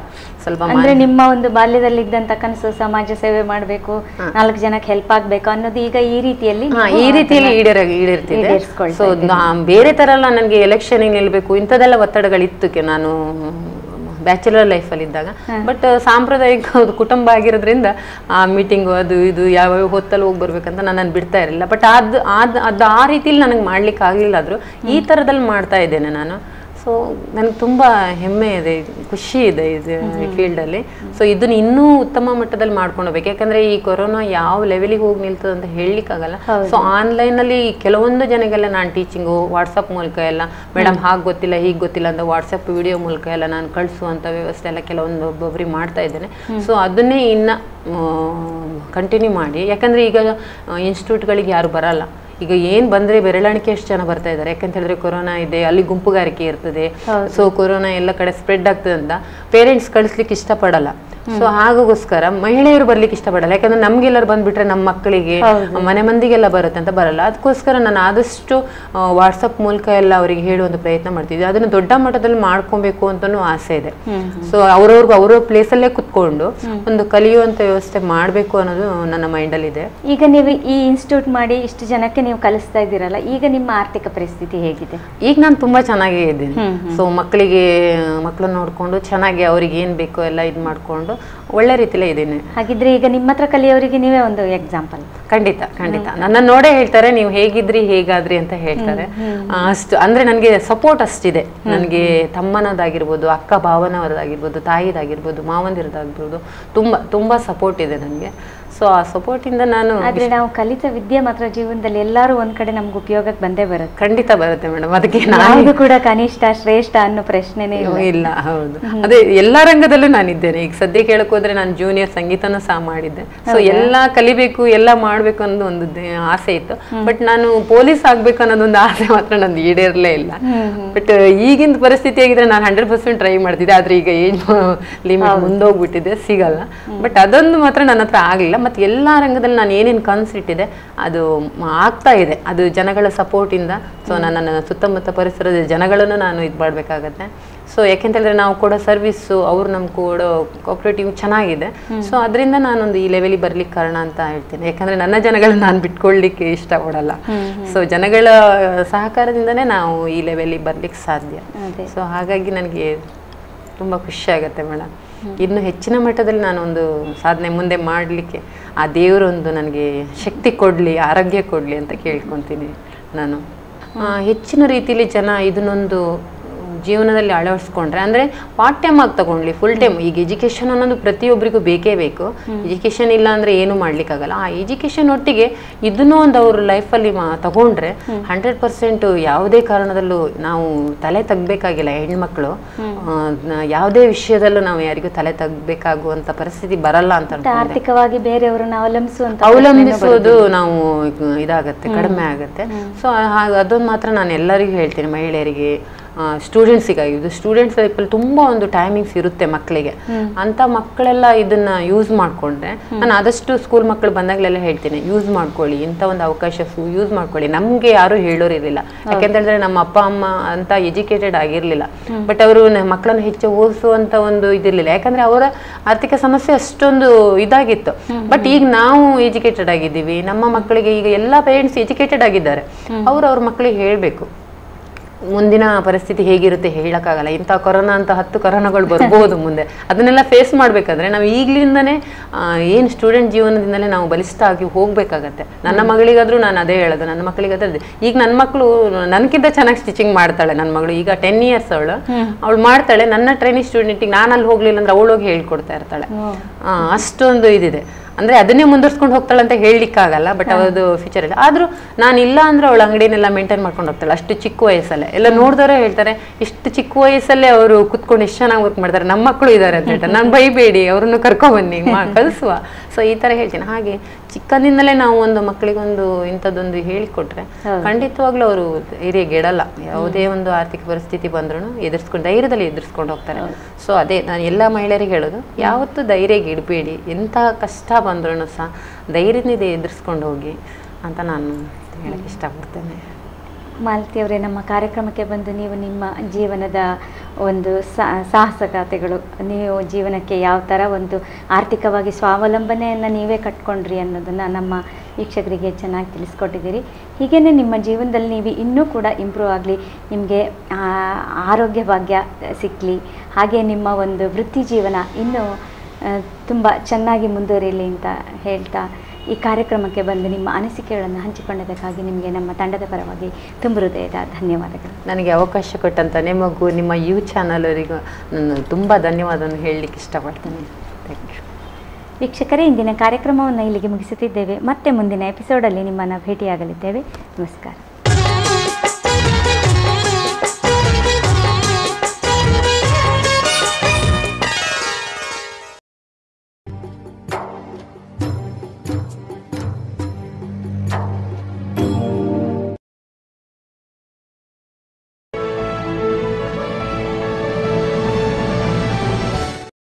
ಸ್ವಲ್ಪ ಅಂದ್ರೆ ನಿಮ್ಮ ಒಂದು ಬಾಲ್ಯದಲ್ಲಿ ಇದ್ದಂತ ಕನಸು ಸಮಾಜ ಸೇವೆ ಮಾಡಬೇಕು ನಾಲ್ಕು ಜನಕ್ಕೆ ಹೆಲ್ಪ್ ಆಗ್ಬೇಕು ಅನ್ನೋದು ಈಗ ಈ ರೀತಿಯಲ್ಲಿ ಹಾ ನೀವು ಈ ರೀತಿಯಲ್ಲಿ ಅದನ್ನ ಈಡೇರ ಈಡೇರ್ತಿದೆ ಈಡೇರಿಸ್ಕೊಳ್ತಾ ಸೊ ಬೇರೆ ತರ ಎಲ್ಲ ನನಗೆ ಎಲೆಕ್ಷನ್ ನಿಲ್ಬೇಕು ಇಂಥದ್ದೆಲ್ಲ ಒತ್ತಡಗಳಿತ್ತು ಕೆ ನಾನು ಬ್ಯಾಚುಲರ್ ಲೈಫಲ್ಲಿ ಇದ್ದಾಗ ಬಟ್ ಸಾಂಪ್ರದಾಯಿಕ ಒಂದು ಕುಟುಂಬ ಆಗಿರೋದ್ರಿಂದ ಆ ಮೀಟಿಂಗು ಅದು ಇದು ಯಾವ ಹೊತ್ತಲ್ಲಿ ಹೋಗಿ ಬರ್ಬೇಕಂತ ನನ್ನನ್ನು ಬಿಡ್ತಾ ಇರಲಿಲ್ಲ ಬಟ್ ಅದು ಅದು ಅದು ಆ ರೀತಿಲಿ ನನಗೆ ಮಾಡ್ಲಿಕ್ಕೆ ಆಗಲಿಲ್ಲ ಆದರೂ ಈ ಥರದಲ್ಲಿ ಮಾಡ್ತಾ ಇದ್ದೇನೆ ನಾನು ಸೊ ನನಗೆ ತುಂಬ ಹೆಮ್ಮೆ ಇದೆ ಖುಷಿ ಇದೆ ಇದು ಈ ಫೀಲ್ಡಲ್ಲಿ ಸೊ ಇದನ್ನ ಇನ್ನೂ ಉತ್ತಮ ಮಟ್ಟದಲ್ಲಿ ಮಾಡ್ಕೊಂಡು ಹೋಗ್ಬೇಕು ಯಾಕಂದ್ರೆ ಈ ಕೊರೋನಾ ಯಾವ ಲೆವೆಲಿಗೆ ಹೋಗಿ ನಿಲ್ತದೆ ಅಂತ ಹೇಳಲಿಕ್ಕಾಗಲ್ಲ ಸೊ ಆನ್ಲೈನಲ್ಲಿ ಕೆಲವೊಂದು ಜನಗೆಲ್ಲ ನಾನು ಟೀಚಿಂಗು ವಾಟ್ಸಪ್ ಮೂಲಕ ಎಲ್ಲ ಮೇಡಮ್ ಹಾಗೆ ಗೊತ್ತಿಲ್ಲ ಹೀಗೆ ಗೊತ್ತಿಲ್ಲ ಅಂತ ವಾಟ್ಸಪ್ ವಿಡಿಯೋ ಮೂಲಕ ಎಲ್ಲ ನಾನು ಕಳಿಸುವಂಥ ವ್ಯವಸ್ಥೆ ಎಲ್ಲ ಕೆಲವೊಂದು ಒಬ್ಬೊಬ್ಬರಿಗೆ ಮಾಡ್ತಾ ಇದ್ದೇನೆ ಸೊ ಅದನ್ನೇ ಇನ್ನು ಕಂಟಿನ್ಯೂ ಮಾಡಿ ಯಾಕಂದರೆ ಈಗ ಇನ್ಸ್ಟಿಟ್ಯೂಟ್ಗಳಿಗೆ ಯಾರು ಬರಲ್ಲ ಈಗ ಏನು ಬಂದರೆ ಬೆರಳಿಕೆ ಎಷ್ಟು ಜನ ಬರ್ತಾ ಇದ್ದಾರೆ ಯಾಕಂತ ಹೇಳಿದ್ರೆ ಕೊರೋನಾ ಇದೆ ಅಲ್ಲಿ ಗುಂಪುಗಾರಿಕೆ ಇರ್ತದೆ ಸೊ ಕೊರೋನಾ ಎಲ್ಲ ಕಡೆ ಸ್ಪ್ರೆಡ್ ಆಗ್ತದೆ ಅಂತ ಪೇರೆಂಟ್ಸ್ ಕಳಿಸ್ಲಿಕ್ಕೆ ಇಷ್ಟಪಡಲ್ಲ ಸೊ ಹಾಗೋಸ್ಕರ ಮಹಿಳೆಯರು ಬರ್ಲಿಕ್ಕೆ ಇಷ್ಟಪಡಲ್ಲ ಯಾಕಂದ್ರೆ ನಮ್ಗೆಲ್ಲರೂ ಬಂದ್ಬಿಟ್ರೆ ನಮ್ಮ ಮಕ್ಕಳಿಗೆ ಮನೆ ಮಂದಿಗೆಲ್ಲ ಬರುತ್ತೆ ಅಂತ ಬರಲ್ಲ ಅದಕ್ಕೋಸ್ಕರ ನಾನು ಆದಷ್ಟು ವಾಟ್ಸಪ್ ಮೂಲಕ ಎಲ್ಲ ಅವರಿಗೆ ಹೇಳುವಂಥ ಪ್ರಯತ್ನ ಮಾಡ್ತಿದ್ದೆ ಅದನ್ನು ದೊಡ್ಡ ಮಟ್ಟದಲ್ಲಿ ಮಾಡ್ಕೊಬೇಕು ಅಂತಲೂ ಆಸೆ ಇದೆ ಸೊ ಅವ್ರವ್ರಿಗೂ ಅವ್ರ ಪ್ಲೇಸಲ್ಲೇ ಕುತ್ಕೊಂಡು ಒಂದು ಕಲಿಯುವಂಥ ವ್ಯವಸ್ಥೆ ಮಾಡಬೇಕು ಅನ್ನೋದು ನನ್ನ ಮೈಂಡಲ್ಲಿದೆ ಈಗ ನೀವು ಈ ಇನ್ಸ್ಟಿಟ್ಯೂಟ್ ಮಾಡಿ ಇಷ್ಟು ಜನಕ್ಕೆ ನೀವು ಕಲಿಸ್ತಾ ಇದ್ದೀರಲ್ಲ ಈಗ ನಿಮ್ಮ ಆರ್ಥಿಕ ಪರಿಸ್ಥಿತಿ ಹೇಗಿದೆ ಈಗ ನಾನು ತುಂಬಾ ಚೆನ್ನಾಗೇ ಇದ್ದೀನಿ ಸೊ ಮಕ್ಕಳಿಗೆ ಮಕ್ಕಳನ್ನ ನೋಡ್ಕೊಂಡು ಚೆನ್ನಾಗಿ ಅವ್ರಿಗೆ ಏನ್ ಬೇಕೋ ಎಲ್ಲ ಇದು ಮಾಡ್ಕೊಂಡು ಒಳ್ಳೆ ರೀತಿಲೇ ಇದ್ದೀನಿ ಹಾಗಿದ್ರೆ ಈಗ ನಿಮ್ಮ ಹತ್ರ ಕಲಿಯೋರಿಗೆ ನೀವೇ ಒಂದು ಎಕ್ಸಾಂಪಲ್ ಖಂಡಿತ ಖಂಡಿತ ನನ್ನ ನೋಡೇ ಹೇಳ್ತಾರೆ ನೀವು ಹೇಗಿದ್ರಿ ಹೇಗಾದ್ರಿ ಅಂತ ಹೇಳ್ತಾರೆ ಆ, ಅಷ್ಟು ಅಂದ್ರೆ ನನಗೆ ಸಪೋರ್ಟ್ ಅಷ್ಟಿದೆ ನನಗೆ ತಮ್ಮನದಾಗಿರ್ಬೋದು ಅಕ್ಕ ಭಾವನವರದಾಗಿರ್ಬೋದು ತಾಯಿದಾಗಿರ್ಬೋದು ಮಾವಂದಿರದಾಗಿರ್ಬೋದು ತುಂಬಾ ತುಂಬಾ ಸಪೋರ್ಟ್ ಇದೆ ನನಗೆ ಸೊ ಆ support ಇಂದ ನಾನು ಆದ್ರೆ ನಾವು ಕಲಿತ ವಿದ್ಯೆ ಮಾತ್ರ ಜೀವನದಲ್ಲಿ ಎಲ್ಲರೂ ಒಂದ್ ಕಡೆ ನಮ್ಗೆ ಉಪಯೋಗಕ್ಕೆ ಬಂದೇ ಬರುತ್ತೆ ಖಂಡಿತ ಬರುತ್ತೆ ಮೇಡಮ್ ಅದಕ್ಕೆ ನಾನು ಯಾವುದು ಕೂಡ ಕನಿಷ್ಠ ಶ್ರೇಷ್ಠ ಅನ್ನೋ ಪ್ರಶ್ನೆನೇ ಇಲ್ಲ ಇಲ್ಲ ಹೌದು ಅದೇ ಎಲ್ಲಾ ರಂಗದಲ್ಲೂ ನಾನಿದ್ದೇನೆ ಈಗ ಸದ್ಯಕ್ಕೆ ಹೇಳಕ್ ಹೋದ್ರೆ ನಾನು ಜೂನಿಯರ್ ಸಂಗೀತನೂ ಸಹ ಮಾಡಿದ್ದೆ ಸೊ ಎಲ್ಲ ಕಲಿಬೇಕು ಎಲ್ಲ ಮಾಡ್ಬೇಕು ಅನ್ನೋದು ಒಂದು ದೇ- ಆಸೆ ಇತ್ತು ಬಟ್ ನಾನು ಪೊಲೀಸ್ ಆಗ್ಬೇಕು ಅನ್ನೋದೊಂದು ಆಸೆ ಮಾತ್ರ ನಂದು ಈಡೇರಲೇ ಇಲ್ಲ ಬಟ್ ಈಗಿನ ಪರಿಸ್ಥಿತಿ ಆಗಿದ್ರೆ ನಾನು ಹಂಡ್ರೆಡ್ ಪರ್ಸೆಂಟ್ ಟ್ರೈ ಮಾಡ್ತಿದ್ದೆ ಆದ್ರೆ ಈಗ ಏಜ್ ಲಿಮಿಟ್ ಮುಂದೋಗ್ಬಿಟ್ಟಿದೆ ಸಿಗಲ್ಲ ಬಟ್ ಅದೊಂದು ಮಾತ್ರ ನನ್ನ ಹತ್ರ ಆಗಲಿಲ್ಲ ಮತ್ತೆ ಎಲ್ಲಾ ರಂಗದಲ್ಲಿ ನಾನು ಏನೇನು ಕನಸಿಟ್ಟಿದೆ ಅದು ಮ- ಆಗ್ತಾ ಇದೆ ಅದು ಜನಗಳ ಸಪೋರ್ಟ್ ಇಂದ ಸೊ ನನ್ನ ಸುತ್ತಮುತ್ತ ಪರಿಸರದ ಜನಗಳನ್ನು ನಾನು ಇದು ಮಾಡಬೇಕಾಗತ್ತೆ ಸೊ ಯಾಕೆಂತಂದ್ರೆ ನಾವು ಕೊಡೋ ಸರ್ವಿಸ್ಸು ಅವ್ರು ನಮ್ಗೆ ಕೊಡೋ ಕೋಆಪರೇಟಿವ್ ಚೆನ್ನಾಗಿದೆ ಸೊ ಅದರಿಂದ ನಾನೊಂದು ಈ ಲೆವೆಲಿಗೆ ಬರ್ಲಿಕ್ಕೆ ಕಾರಣ ಅಂತ ಹೇಳ್ತೀನಿ ಯಾಕಂದ್ರೆ ನನ್ನ ಜನಗಳನ್ನ ನಾನು ಬಿಟ್ಕೊಳ್ಲಿಕ್ಕೆ ಇಷ್ಟಪಡಲ್ಲ ಸೊ ಜನಗಳ ಸಹಕಾರದಿಂದನೇ ನಾವು ಈ ಲೆವೆಲಿಗೆ ಬರ್ಲಿಕ್ಕೆ ಸಾಧ್ಯ ಅದೇ ಸೊ ಹಾಗಾಗಿ ನನಗೆ ತುಂಬ ಖುಷಿ ಆಗುತ್ತೆ ಮೇಡಮ್ ಇನ್ನು ಹೆಚ್ಚಿನ ಮಟ್ಟದಲ್ಲಿ ನಾನೊಂದು ಸಾಧನೆ ಮುಂದೆ ಮಾಡಲಿಕ್ಕೆ ಆ ದೇವರೊಂದು ನನಗೆ ಶಕ್ತಿ ಕೊಡಲಿ ಆರೋಗ್ಯ ಕೊಡಲಿ ಅಂತ ಕೇಳ್ಕೊತೀನಿ ನಾನು ಆ, ಹೆಚ್ಚಿನ ರೀತಿಯಲ್ಲಿ ಜನ ಇದನ್ನೊಂದು ಜೀವನದಲ್ಲಿ ಅಳವಡಿಸ್ಕೊಂಡ್ರೆ ಅಂದರೆ ಪಾರ್ಟ್ ಟೈಮ್ ಆಗಿ ತಗೊಂಡ್ಲಿ ಫುಲ್ ಟೈಮ್ ಈಗ ಎಜುಕೇಷನ್ ಅನ್ನೋದು ಪ್ರತಿಯೊಬ್ಬರಿಗೂ ಬೇಕೇ ಬೇಕು ಎಜುಕೇಷನ್ ಇಲ್ಲ ಅಂದರೆ ಏನು ಮಾಡ್ಲಿಕ್ಕಾಗಲ್ಲ ಆ ಎಜುಕೇಷನ್ ಒಟ್ಟಿಗೆ ಇದನ್ನೂ ಒಂದು ಅವ್ರ ಲೈಫಲ್ಲಿ ಮಾ ತಗೊಂಡ್ರೆ ಹಂಡ್ರೆಡ್ ಪರ್ಸೆಂಟ್ ಯಾವುದೇ ಕಾರಣದಲ್ಲೂ ನಾವು ತಲೆ ತೆಗ್ಬೇಕಾಗಿಲ್ಲ ಹೆಣ್ಮಕ್ಳು ಆ, ನ- ಯಾವುದೇ ವಿಷಯದಲ್ಲೂ ನಾವು ಯಾರಿಗೂ ತಲೆ ತೆಗ್ಬೇಕಾಗುವಂಥ ಪರಿಸ್ಥಿತಿ ಬರಲ್ಲ ಅಂತ ಮತ್ತೆ ಅನ್ಕೊಂಡೆ. ಆರ್ಥಿಕವಾಗಿ ಬೇರೆಯವರನ್ನ ಅವಲಂಬಿಸುವಂತ ಅವಲಂಬಿಸೋದು ನಾವು ಇದಾಗತ್ತೆ ಕಡಿಮೆ ಆಗುತ್ತೆ ಸೊ ಅದೊಂದು ಮಾತ್ರ ನಾನು ಎಲ್ಲರಿಗೂ ಹೇಳ್ತೀನಿ ಮಹಿಳೆಯರಿಗೆ ಸ್ಟೂಡೆಂಟ್ಸಿಗಾಗಿದ್ದು ಸ್ಟೂಡೆಂಟ್ಸ್ ಲೈಫಲ್ಲಿ ತುಂಬ ಒಂದು ಟೈಮಿಂಗ್ಸ್ ಇರುತ್ತೆ ಮಕ್ಕಳಿಗೆ ಅಂತ ಮಕ್ಕಳೆಲ್ಲ ಇದನ್ನ ಯೂಸ್ ಮಾಡ್ಕೊಂಡ್ರೆ ನಾನು ಆದಷ್ಟು ಸ್ಕೂಲ್ ಮಕ್ಕಳು ಬಂದಾಗಲೆಲ್ಲ ಹೇಳ್ತೀನಿ ಯೂಸ್ ಮಾಡ್ಕೊಳ್ಳಿ ಇಂಥ ಒಂದು ಅವಕಾಶ ಯೂಸ್ ಮಾಡ್ಕೊಳ್ಳಿ ನಮಗೆ ಯಾರು ಹೇಳೋರು ಇರಲಿಲ್ಲ ಯಾಕೆಂತ ಹೇಳಿದ್ರೆ ನಮ್ಮ ಅಪ್ಪ ಅಮ್ಮ ಅಂತ ಎಜುಕೇಟೆಡ್ ಆಗಿರಲಿಲ್ಲ ಬಟ್ ಅವರು ಮಕ್ಕಳನ್ನು ಹೆಚ್ಚು ಓದಿಸುವಂತ ಒಂದು ಇದಿರಲಿಲ್ಲ ಯಾಕಂದ್ರೆ ಅವರ ಆರ್ಥಿಕ ಸಮಸ್ಯೆ ಅಷ್ಟೊಂದು ಇದಾಗಿತ್ತು ಬಟ್ ಈಗ ನಾವು ಎಜುಕೇಟೆಡ್ ಆಗಿದ್ದೀವಿ ನಮ್ಮ ಮಕ್ಕಳಿಗೆ ಈಗ ಎಲ್ಲ ಪೇರೆಂಟ್ಸ್ ಎಜುಕೇಟೆಡ್ ಆಗಿದ್ದಾರೆ ಅವ್ರು ಅವ್ರ ಮಕ್ಕಳಿಗೆ ಹೇಳಬೇಕು ಮುಂದಿನ ಪರಿಸ್ಥಿತಿ ಹೇಗಿರುತ್ತೆ ಹೇಳಕ್ಕಾಗಲ್ಲ ಇಂಥ ಕೊರೋನಾ ಅಂತ ಹತ್ತು ಕೊರೋನಾಗಳು ಬರ್ಬೋದು ಮುಂದೆ ಅದನ್ನೆಲ್ಲ ಫೇಸ್ ಮಾಡ್ಬೇಕಾದ್ರೆ ನಾವು ಈಗ್ಲಿಂದನೇ ಏನು ಸ್ಟೂಡೆಂಟ್ ಜೀವನದಿಂದಲೇ ನಾವು ಬಲಿಷ್ಠ ಆಗಿ ಹೋಗ್ಬೇಕಾಗತ್ತೆ ನನ್ನ ಮಗಳಿಗಾದ್ರೂ ನಾನು ಅದೇ ಹೇಳೋದು ನನ್ನ ಮಕ್ಕಳಿಗಾದ್ರೂ ಅದೇ. ಈಗ ನನ್ನ ಮಕ್ಕಳು ನನಗಿಂತ ಚೆನ್ನಾಗಿ ಸ್ಟಿಚಿಂಗ್ ಮಾಡ್ತಾಳೆ ನನ್ನ ಮಗಳು ಈಗ ಟೆನ್ ಇಯರ್ಸ್ ಅವಳು ಅವಳು ಮಾಡ್ತಾಳೆ ನನ್ನ ಟ್ರೈನಿಂಗ್ ಸ್ಟೂಡೆಂಟಿಗೆ ನಾನು ಅಲ್ಲಿ ಹೋಗ್ಲಿಲ್ಲ ಅಂದ್ರೆ ಅವಳು ಹೋಗಿ ಹೇಳ್ಕೊಡ್ತಾ ಇರ್ತಾಳೆ ಆ, ಅಷ್ಟೊಂದು ಇದಿದೆ ಅಂದ್ರೆ ಅದನ್ನೇ ಮುಂದುವರ್ಸ್ಕೊಂಡು ಹೋಗ್ತಾಳೆ ಅಂತ ಹೇಳಲಿಕ್ಕಾಗಲ್ಲ ಬಟ್ ಅವರದು ಫ್ಯೂಚರ್ ಇಲ್ಲ ಆದ್ರೂ ನಾನು ಇಲ್ಲ ಅಂದ್ರೆ ಅವಳ ಅಂಗಡಿನೆಲ್ಲ ಮೇಂಟೈನ್ ಮಾಡ್ಕೊಂಡು ಹೋಗ್ತಾಳೆ ಅಷ್ಟು ಚಿಕ್ಕ ವಯಸ್ಸಲ್ಲೇ ಎಲ್ಲ ನೋಡಿದವರೇ ಹೇಳ್ತಾರೆ ಇಷ್ಟು ಚಿಕ್ಕ ವಯಸ್ಸಲ್ಲೇ ಅವರು ಕುತ್ಕೊಂಡು ಎಷ್ಟು ಚೆನ್ನಾಗಿ ವರ್ಕ್ ಮಾಡ್ತಾರೆ ನಮ್ಮ ಮಕ್ಕಳು ಇದ್ದಾರೆ ಅಂತ ಹೇಳ್ತಾರೆ ನಾನು ಬೈಬೇಡಿ ಅವ್ರನ್ನು ಕರ್ಕೊಂಬನ್ನಿ ಮಾ ಕಲಿಸುವ ಸೊ ಈ ತರ ಹೇಳ್ತೀನಿ ಹಾಗೆ ಚಿಕ್ಕಂದಿಂದಲೇ ನಾವು ಒಂದು ಮಕ್ಕಳಿಗೊಂದು ಇಂಥದ್ದೊಂದು ಹೇಳಿಕೊಟ್ರೆ ಖಂಡಿತವಾಗ್ಲೂ ಅವರು ಧೈರ್ಯಗೆಡಲ್ಲ ಯಾವುದೇ ಒಂದು ಆರ್ಥಿಕ ಪರಿಸ್ಥಿತಿ ಬಂದ್ರೂ ಎದುರಿಸ್ಕೊಂಡು ಧೈರ್ಯದಲ್ಲಿ ಎದುರಿಸ್ಕೊಂಡು ಹೋಗ್ತಾರೆ ಸೊ ಅದೇ ನಾನು ಎಲ್ಲ ಮಹಿಳೆಯರಿಗೆ ಹೇಳೋದು ಯಾವತ್ತೂ ಧೈರ್ಯಗೆ ಇಡಬೇಡಿ ಎಂಥ ಕಷ್ಟ ಬಂದ್ರೂ ಸಹ ಧೈರ್ಯದಿಂದ ಎದುರಿಸ್ಕೊಂಡು ಹೋಗಿ ಅಂತ ನಾನು ಹೇಳಕ್ಕೆ ಇಷ್ಟಪಡ್ತೇನೆ ಮಾಲತಿಯವರೇ ನಮ್ಮ ಕಾರ್ಯಕ್ರಮಕ್ಕೆ ಬಂದು ನೀವು ನಿಮ್ಮ ಜೀವನದ ಒಂದು ಸಾ- ಸಾಹಸಗಾಥೆಗಳು ನೀವು ಜೀವನಕ್ಕೆ ಯಾವ ಥರ ಒಂದು ಆರ್ಥಿಕವಾಗಿ ಸ್ವಾವಲಂಬನೆಯನ್ನು ನೀವೇ ಕಟ್ಕೊಂಡ್ರಿ ಅನ್ನೋದನ್ನು ನಮ್ಮ ವೀಕ್ಷಕರಿಗೆ ಚೆನ್ನಾಗಿ ತಿಳಿಸ್ಕೊಟ್ಟಿದ್ದೀರಿ ಹೀಗೇ ನಿಮ್ಮ ಜೀವನದಲ್ಲಿ ನೀವು ಇನ್ನೂ ಕೂಡ ಇಂಪ್ರೂವ್ ಆಗಲಿ ನಿಮಗೆ ಆರೋಗ್ಯ ಭಾಗ್ಯ ಸಿಕ್ಕಲಿ ಹಾಗೆ ನಿಮ್ಮ ಒಂದು ವೃತ್ತಿ ಜೀವನ ಇನ್ನೂ ತುಂಬ ಚೆನ್ನಾಗಿ ಮುಂದುವರಿಯಲಿ ಅಂತ ಹೇಳ್ತಾ ಈ ಕಾರ್ಯಕ್ರಮಕ್ಕೆ ಬಂದು ನಿಮ್ಮ ಅನಿಸಿಕೆಗಳನ್ನು ಹಂಚಿಕೊಂಡದಕ್ಕಾಗಿ ನಿಮಗೆ ನಮ್ಮ ತಂಡದ ಪರವಾಗಿ ತುಂಬ ಹೃದಯದ ಧನ್ಯವಾದಗಳು ನನಗೆ ಅವಕಾಶ ಕೊಟ್ಟಂತ ನಿಮಗೂ ನಿಮ್ಮ ಯು ಚಾನಲರಿಗೂ ನಾನು ತುಂಬ ಧನ್ಯವಾದವನ್ನು ಹೇಳಲಿಕ್ಕೆ ಇಷ್ಟಪಡ್ತೇನೆ ಥ್ಯಾಂಕ್ ಯು ವೀಕ್ಷಕರೇ ಇಂದಿನ ಕಾರ್ಯಕ್ರಮವನ್ನು ಇಲ್ಲಿಗೆ ಮುಗಿಸುತ್ತಿದ್ದೇವೆ ಮತ್ತೆ ಮುಂದಿನ ಎಪಿಸೋಡಲ್ಲಿ ನಿಮ್ಮನ್ನು ಭೇಟಿಯಾಗಲಿದ್ದೇವೆ ನಮಸ್ಕಾರ